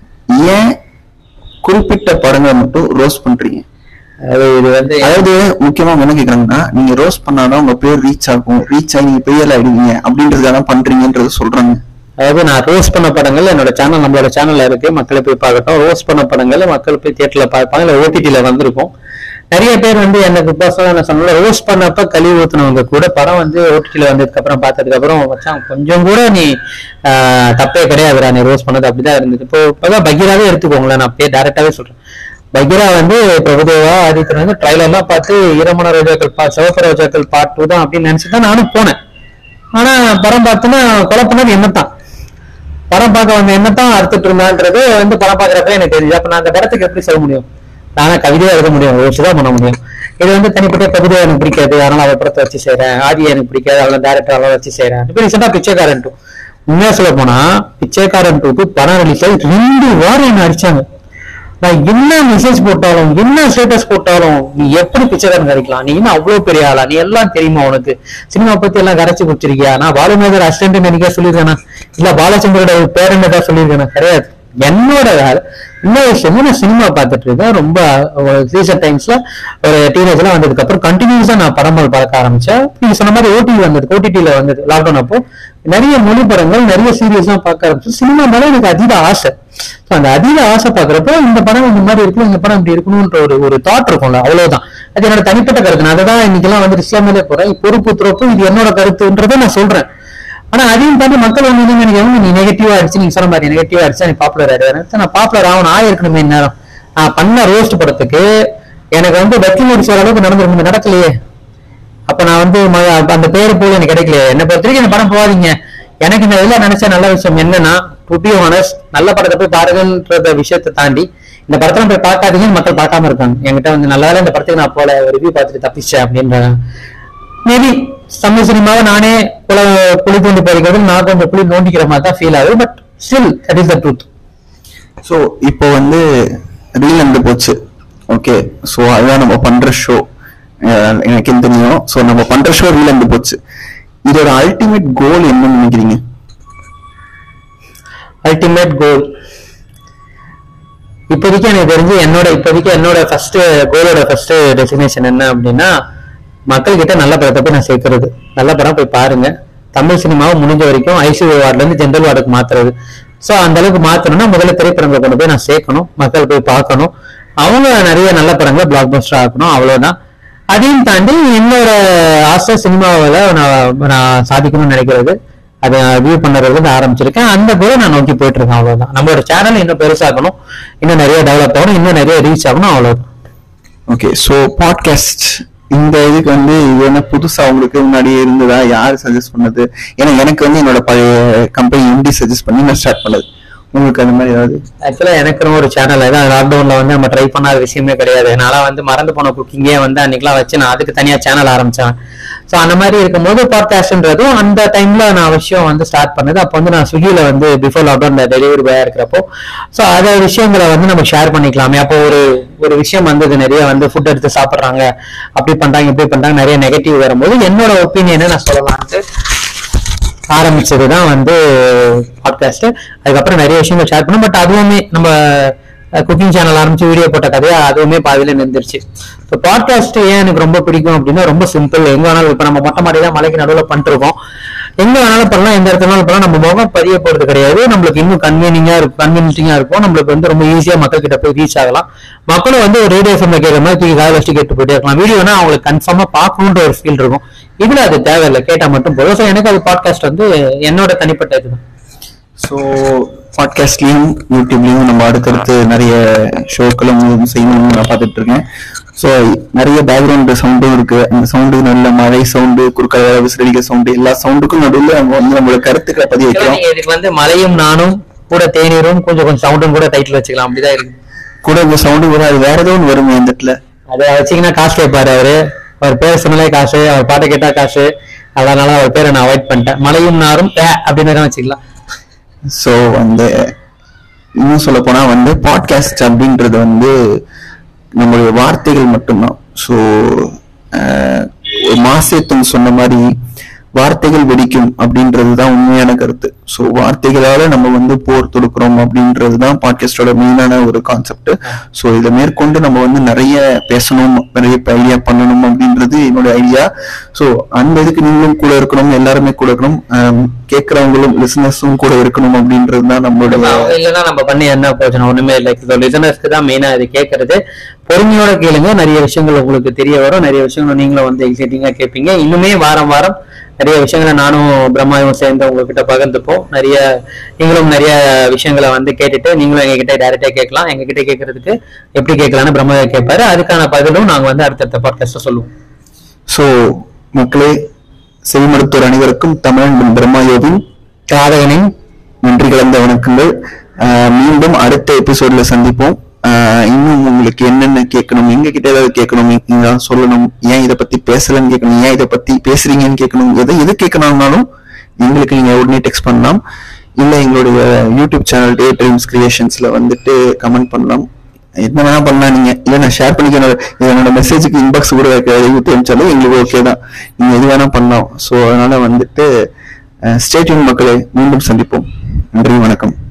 S2: ஏன் குறிப்பிட்ட படங்களை மட்டும் ரோஸ் பண்றீங்க
S1: அது இது வந்து
S2: அதாவது முக்கியமா என்ன கேக்குறாங்கன்னா நீங்க ரோஸ் பண்ணாதான் உங்க பேர் ரீச் ஆகும் ரீச் ஆகி நீங்க பெரிய ஆயிடுவீங்க அப்படின்றதுக்காக தான் பண்றீங்கன்றது சொல்றாங்க
S1: அதாவது நான் ரோஸ் பண்ண படங்கள் என்னோட சேனல் நம்மளோட சேனல்ல இருக்கு மக்களை போய் பார்க்கட்டும் ரோஸ் பண்ண படங்கள் மக்கள் போய் தியேட்டர்ல பார்ப்பாங்க இல்ல ஓடிடில வந்திருக்கும் நிறைய பேர் வந்து எனக்கு பர்சனலா நான் சொன்ன ரோஸ் பண்ணப்ப கழுவி ஊத்துனவங்க கூட படம் வந்து ஓடிடில வந்ததுக்கு அப்புறம் பார்த்ததுக்கு அப்புறம் மச்சான் கொஞ்சம் கூட நீ ஆஹ், தப்பே கிடையாதுடா நீ ரோஸ் பண்ணது அப்படிதான் இருந்தது இப்போ இப்பதான் பகீராவே எடுத்துக்கோங்களேன் நான் அப்படியே டேரக்டாவே சொல்றேன் பகீரா வந்து பிரபுதேவா ஆதித்தன் வந்து ட்ரைலர்லாம் பார்த்து ஈரமான ரோஜாக்கள் பா சிவப்பு ரோஜாக்கள் பார்ட் டூ தான் அப்படின்னு நினைச்சு தான் நானும் போனேன் ஆனா படம் பார்த்தோன்னா கொலை பண்ணது என்னத்தான் படம் பார்க்க வந்த என்னத்தான் அறுத்துட்டு இருந்தான்றது வந்து படம் பார்க்கறப்ப எனக்கு தெரியுது அப்ப நான் அந்த படத்துக்கு எப்படி சொல்ல முடியும் நானா கவிதையா எழுத முடியும் வச்சுதான் பண்ண முடியும் இது வந்து தனிப்பட்ட கவிதை எனக்கு பிடிக்காது அதனால அவ படத்தை வச்சு செய்றேன் ஆதியை எனக்கு பிடிக்காது அவளை டேரக்டர் அவளை வச்சு செய்றேன் இப்போ ரீசெண்டா பிச்சைக்காரன் டூ உண்மையா சொல்ல போனா பிச்சைக்காரன் டூ படம் ரிலீஸ் ஆகி ரெண்டு வாரம் என்ன அடிச்சாங்க நான் என்ன மெசேஜ் போட்டாலும் என்ன ஸ்டேட்டஸ் போட்டாலும் நீ எப்படி பிச்சைக்காரன் கிடைக்கலாம் நீ என்ன அவ்வளவு பெரிய ஆளா நீ எல்லாம் தெரியுமா உனக்கு சினிமா பத்தி எல்லாம் கரைச்சு குடிச்சிருக்கியா நான் பாலுமேகர் அசிஸ்டன்ட் நினைக்க சொல்லியிருக்கேனா இல்ல பாலச்சந்திரோட பேரன் ஏதாவது சொல்லியிருக்கேனா கிடையாது என்னோட வேலை இன்னொரு விஷயம் நான் சினிமா பார்த்துட்டு இருக்கேன் ரொம்ப ரீசெண்ட் டைம்ஸ்ல ஒரு டீனேஜ்லாம் வந்ததுக்கு அப்புறம் கண்டினியூஸா நான் படங்கள் பார்க்க ஆரம்பிச்சேன் நீங்க சொன்ன மாதிரி ஓடிடி வந்தது ஓடிடில வந்தது லாக்டவுன் அப்போ நிறைய மொழி படங்கள் நிறைய சீரியஸ் எல்லாம் பார்க்க ஆரம்பிச்சு சினிமா மேல எனக்கு அதீத ஆசை So, அந்த அதீத ஆசை பாக்குறப்போ இந்த படம் இந்த மாதிரி இருக்கணும் இந்த படம் இப்படி இருக்கணும்ன்ற ஒரு ஒரு தாட் இருக்கும்ல அவ்வளவுதான் அது என்னோட தனிப்பட்ட கருத்து நான் அதை தான் இன்னைக்கெல்லாம் வந்து இஸ்லாமிலே போறேன் பொறுப்பு துறப்பு இது என்னோட கருத்துன்றதை நான் சொல்றேன் ஆனா அதையும் தாண்டி மக்கள் வந்து என்ன நினைக்கிறாங்க நீ நெகட்டிவா அடிச்சு நீங்க சொன்ன மாதிரி நெகட்டிவா அடிச்சா நீ பாப்புலர் ஆயிடுவேன் நான் பாப்புலர் ஆகணும் ஆயிருக்கணுமே நேரம் நான் பண்ண ரோஸ்ட் படத்துக்கு எனக்கு வந்து வெற்றி முடிச்ச அளவுக்கு நடந்திருக்கும் நடக்கலையே அப்ப நான் வந்து ம- அந்த பேர் போல எனக்கு கிடைக்கலையே என்ன பொறுத்த வரைக்கும் இந்த படம் போகாதீங்க எனக்கு இந்த இதுல நினைச்ச நல்ல விஷயம் என்னன்னா டு பி honest நல்ல படத்தை போய் பாருங்கன்ற விஷயத்தை தாண்டி இந்த படத்துல போய் பார்க்காதீங்கன்னு மக்கள் பார்க்காம இருக்காங்க என்கிட்ட வந்து நல்ல வேளை இந்த படத்துக்கு நான் போல ரிவ்யூ பார்த்துட்டு தப்பிச்சேன் அப்படின்றாங்க மேபி தமிழ் சினிமாவை நானே குல குழி தோண்டி போயிருக்கிறது நான் கொஞ்சம் குழி நோண்டிக்கிற மாதிரி தான் ஃபீல் ஆகுது but still that is the truth
S2: so இப்போ வந்து ரீல் இருந்து போச்சு ஓகே ஸோ அதுதான் நம்ம பண்ற ஷோ எனக்கு தெரியும் ஸோ நம்ம பண்ற ஷோ ரீல் இருந்து போச்சு இதோட அல்டிமேட் கோல் என்னன்னு நினைக்கிறீங்க
S1: அல்டிமேட் கோல் இப்போதைக்கு எனக்கு தெரிஞ்சு என்னோட இப்போதைக்கு என்னோட ஃபர்ஸ்ட் கோலோட ஃபர்ஸ்ட் டெஸ்டினேஷன் என்ன அப்படின்னா மக்கள் கிட்ட நல்ல படத்தை போய் நான் சேர்க்கறது நல்ல படம் போய் பாருங்க தமிழ் சினிமாவை முடிஞ்ச வரைக்கும் ஐசியூ வார்டுல இருந்து ஜென்ரல் வார்டுக்கு மாத்துறது சோ அந்த அளவுக்கு மாத்தணும்னா முதல்ல திரைப்படங்களை கொண்டு போய் நான் சேர்க்கணும் மக்கள் போய் பார்க்கணும் அவங்க நிறைய நல்ல படங்களை பிளாக் பஸ்டர் ஆக்கணும் அவ்வளவுதான் அதையும் தாண்டி என்னோட ஆசை சினிமாவில் நான் நான் சாதிக்கணும்னு நினைக்கிறது அதை வியூ பண்றது வந்து ஆரம்பிச்சிருக்கேன் அந்த போல நான் நோக்கி போயிட்டு இருக்கேன் அவ்வளவுதான் நம்மளோட சேனல் இன்னும் பெருசாகணும் இன்னும் நிறைய டெவலப் ஆகணும் இன்னும் நிறைய ரீச் ஆகணும் அவ்வளவுதான்
S2: ஓகே ஸோ பாட்காஸ்ட் இந்த இதுக்கு வந்து இது என்ன புதுசா உங்களுக்கு முன்னாடியே இருந்ததா யார் சஜஸ்ட் பண்ணது ஏன்னா எனக்கு வந்து என்னோட பழைய கம்பெனி எம்டி சஜஸ்ட் பண்ணி நான் ஸ்டார்ட் பண்ணது உங்களுக்கு அந்த மாதிரி ஏதாவது
S1: ஆக்சுவலா எனக்குன்னு ஒரு சேனல் தான் லாக்டவுன்ல வந்து நம்ம ட்ரை பண்ணாத விஷயமே கிடையாது என்னால வந்து மறந்து போன குக்கிங்கே வந்து அன்னைக்கெல்லாம் வச்சு நான் அதுக்கு தனியா சேனல் ஆரம்பிச்சேன் ஸோ அந்த மாதிரி இருக்கும்போது பாட்காஸ்ட்ன்றதும் அந்த டைம்ல நான் விஷயம் வந்து ஸ்டார்ட் பண்ணது அப்போ வந்து நான் ஸ்விக்கியில வந்து பிஃபோர் லாக்டவுன் டெலிவரி பாயா இருக்கிறப்போ ஸோ அதை விஷயங்களை வந்து நம்ம ஷேர் பண்ணிக்கலாமே அப்போ ஒரு ஒரு விஷயம் வந்தது நிறைய வந்து ஃபுட் எடுத்து சாப்பிட்றாங்க அப்படி பண்றாங்க இப்படி பண்றாங்க நிறைய நெகட்டிவ் வரும்போது என்னோட ஒப்பீனியனை நான் சொல்லலான்ட்டு ஆரம்பிச்சது தான் வந்து பாட்காஸ்ட் அதுக்கப்புறம் நிறைய விஷயங்கள் ஷேர் பண்ணோம் பட் அதுவுமே நம்ம குக்கிங் சேனல் ஆரம்பிச்சு வீடியோ போட்ட கதையா அதுவுமே பாதியில நின்றுச்சு இப்போ பாட்காஸ்ட் ஏன் எனக்கு ரொம்ப பிடிக்கும் அப்படின்னா ரொம்ப சிம்பிள் எங்க வேணாலும் இப்போ நம்ம மொட்டை மாடி தான் மலைக்கு நடுவில் பண்ணிருக்கோம் எங்க வேணாலும் பண்ணலாம் எந்த இடத்துல வேணாலும் பண்ணலாம் நம்ம முகம் பதிய போறது கிடையாது நம்மளுக்கு இன்னும் கன்வீனிங்கா இருக்கும் கன்வீனியன்டிங்கா இருக்கும் நம்மளுக்கு வந்து ரொம்ப ஈஸியா மக்கள் கிட்ட போய் ரீச் ஆகலாம் மக்களும் வந்து ஒரு ரேடியோ ஃபோன்ல கேட்கற மாதிரி தூக்கி கால வச்சு கேட்டு போயிட்டே இருக்கலாம் வீடியோனா அவங்களுக்கு கன்ஃபார்மா பார்க்கணுன்ற ஒரு ஃபீல் இருக்கும் இதுல அது தேவையில்லை கேட்டா மட்டும் போதும் ஸோ எனக்கு அது பாட்காஸ்ட் வந்து என்னோட தனிப்பட்ட இதுதான்
S2: ஸோ பாட்காஸ்ட்லயும் யூடியூப்லயும் நம்ம அடுத்தடுத்து நிறைய ஷோக்களும் செய்யணும்னு நான் பார்த்துட்டு இருக்கேன் ஸோ நிறைய பேக்ரவுண்ட் சவுண்டும் இருக்கு அந்த சவுண்டு நல்ல மழை சவுண்டு குறுக்கால விசிறடிக்க சவுண்டு எல்லா சவுண்டுக்கும் நடுவில் நம்ம வந்து நம்மளோட கருத்துக்களை பதிய வைக்கிறோம்
S1: நீங்க இதுக்கு வந்து மலையும் நானும் கூட தேநீரும் கொஞ்சம் கொஞ்சம் சவுண்டும் கூட டைட்டில் வச்சுக்கலாம் அப்படிதான் இருக்கு
S2: கூட இந்த சவுண்டு கூட அது வேற ஏதோ ஒன்று வருமே அந்த இடத்துல
S1: அதை வச்சீங்கன்னா காசு கேட்பாரு அவரு அவர் பேர் சொன்னாலே காசு அவர் பாட்டை கேட்டா காசு அதனால அவர் பேரை நான் அவாய்ட் பண்ணிட்டேன் மலையும் நாரும் ஏ அப்படின்னு வச்சுக்கலாம்
S2: ஸோ அந்த இனி இன்னும் சொல்ல போனா வந்து பாட்காஸ்ட் அப்படின்றது வந்து நம்மளுடைய வார்த்தைகள் மட்டும்தான் ஸோ மாசேத்தன் சொன்ன மாதிரி வார்த்தைகள் வெடிக்கும் அப்படின்றது தான் உண்மையான கருத்து ஸோ வார்த்தைகளால நம்ம வந்து போர் தொடுக்கிறோம் அப்படின்றது தான் பாட்காஸ்டோட மெயினான ஒரு கான்செப்ட் ஸோ இதை மேற்கொண்டு நம்ம வந்து நிறைய பேசணும் நிறைய ஐடியா பண்ணணும் அப்படின்றது என்னோட ஐடியா ஸோ அந்த இதுக்கு நீங்களும் கூட இருக்கணும் எல்லாருமே கூட இருக்கணும் ஆம், கேட்கறவங்களும் லிசனர்ஸும் கூட இருக்கணும் அப்படின்றது தான் நம்மளோட
S1: அவங்க இல்லைன்னா நம்ம பண்ணி என்ன பிரயோஜனம் ஒண்ணுமே இல்லை இது லிசனர்ஸ்க்கு தான் மெயினா இது கேட்கறது பொறுமையோட கேளுங்க நிறைய விஷயங்கள் உங்களுக்கு தெரிய வரும் நிறைய விஷயங்கள் நீங்களும் வந்து எக்ஸைட்டிங்கா கேட்பீங்க இன்னுமே வாரம் வாரம் நிறைய விஷயங்களை நானும் பிரம்மாவும் சேர்ந்து உங்ககிட்ட பகிர்ந்துப்போம் நிறைய நீங்களும் நிறைய விஷயங்களை வந்து கேட்டுட்டு நீங்களும் எங்ககிட்ட டைரக்டா கேட்கலாம் எங்ககிட்ட கேட்கறதுக்கு எப்படி கேட்கலாம்னு பிரம்மாவை கேட்பாரு அதுக்கான பதிலும் நாங்க வந்து அடுத்தடுத்த பாட்காஸ்ட்ல சொல்லுவோம்
S2: ஸோ மக்களே செவிமடுத்தோர் அனைவருக்கும் தமிழன் பிரம்மாயோவின்
S1: காதகனின்
S2: நன்றி கலந்த வணக்கங்கள் ஆஹ் மீண்டும் அடுத்த எபிசோட்ல சந்திப்போம் ஆஹ் இன்னும் உங்களுக்கு என்னென்ன கேட்கணும் எங்க கிட்ட ஏதாவது கேட்கணும் நீங்க சொல்லணும் ஏன் இதை பத்தி பேசலன்னு கேட்கணும் ஏன் இதை பத்தி பேசுறீங்கன்னு கேட்கணும் எதை எது கேட்கணும்னாலும் எங்களுக்கு நீங்க உடனே டெக்ஸ்ட் பண்ணலாம் இல்ல எங்களுடைய யூடியூப் சேனல் டே ட்ரீம்ஸ் கிரியேஷன்ஸ்ல வந்துட்டு கமெண்ட் பண்ணலாம் என்ன வேணா பண்ணலாம் நீங்க இல்ல நான் ஷேர் பண்ணிக்கணும் என்னோட மெசேஜுக்கு இன்பாக்ஸ் கூட எழுதி அனுப்பிச்சாலும் எங்களுக்கு ஓகே தான் நீங்க எது வேணா பண்ணலாம் ஸோ அதனால வந்துட்டு ஸ்டேட்யூன் மக்களே மீண்டும் சந்திப்போம் நன்றி வணக்கம்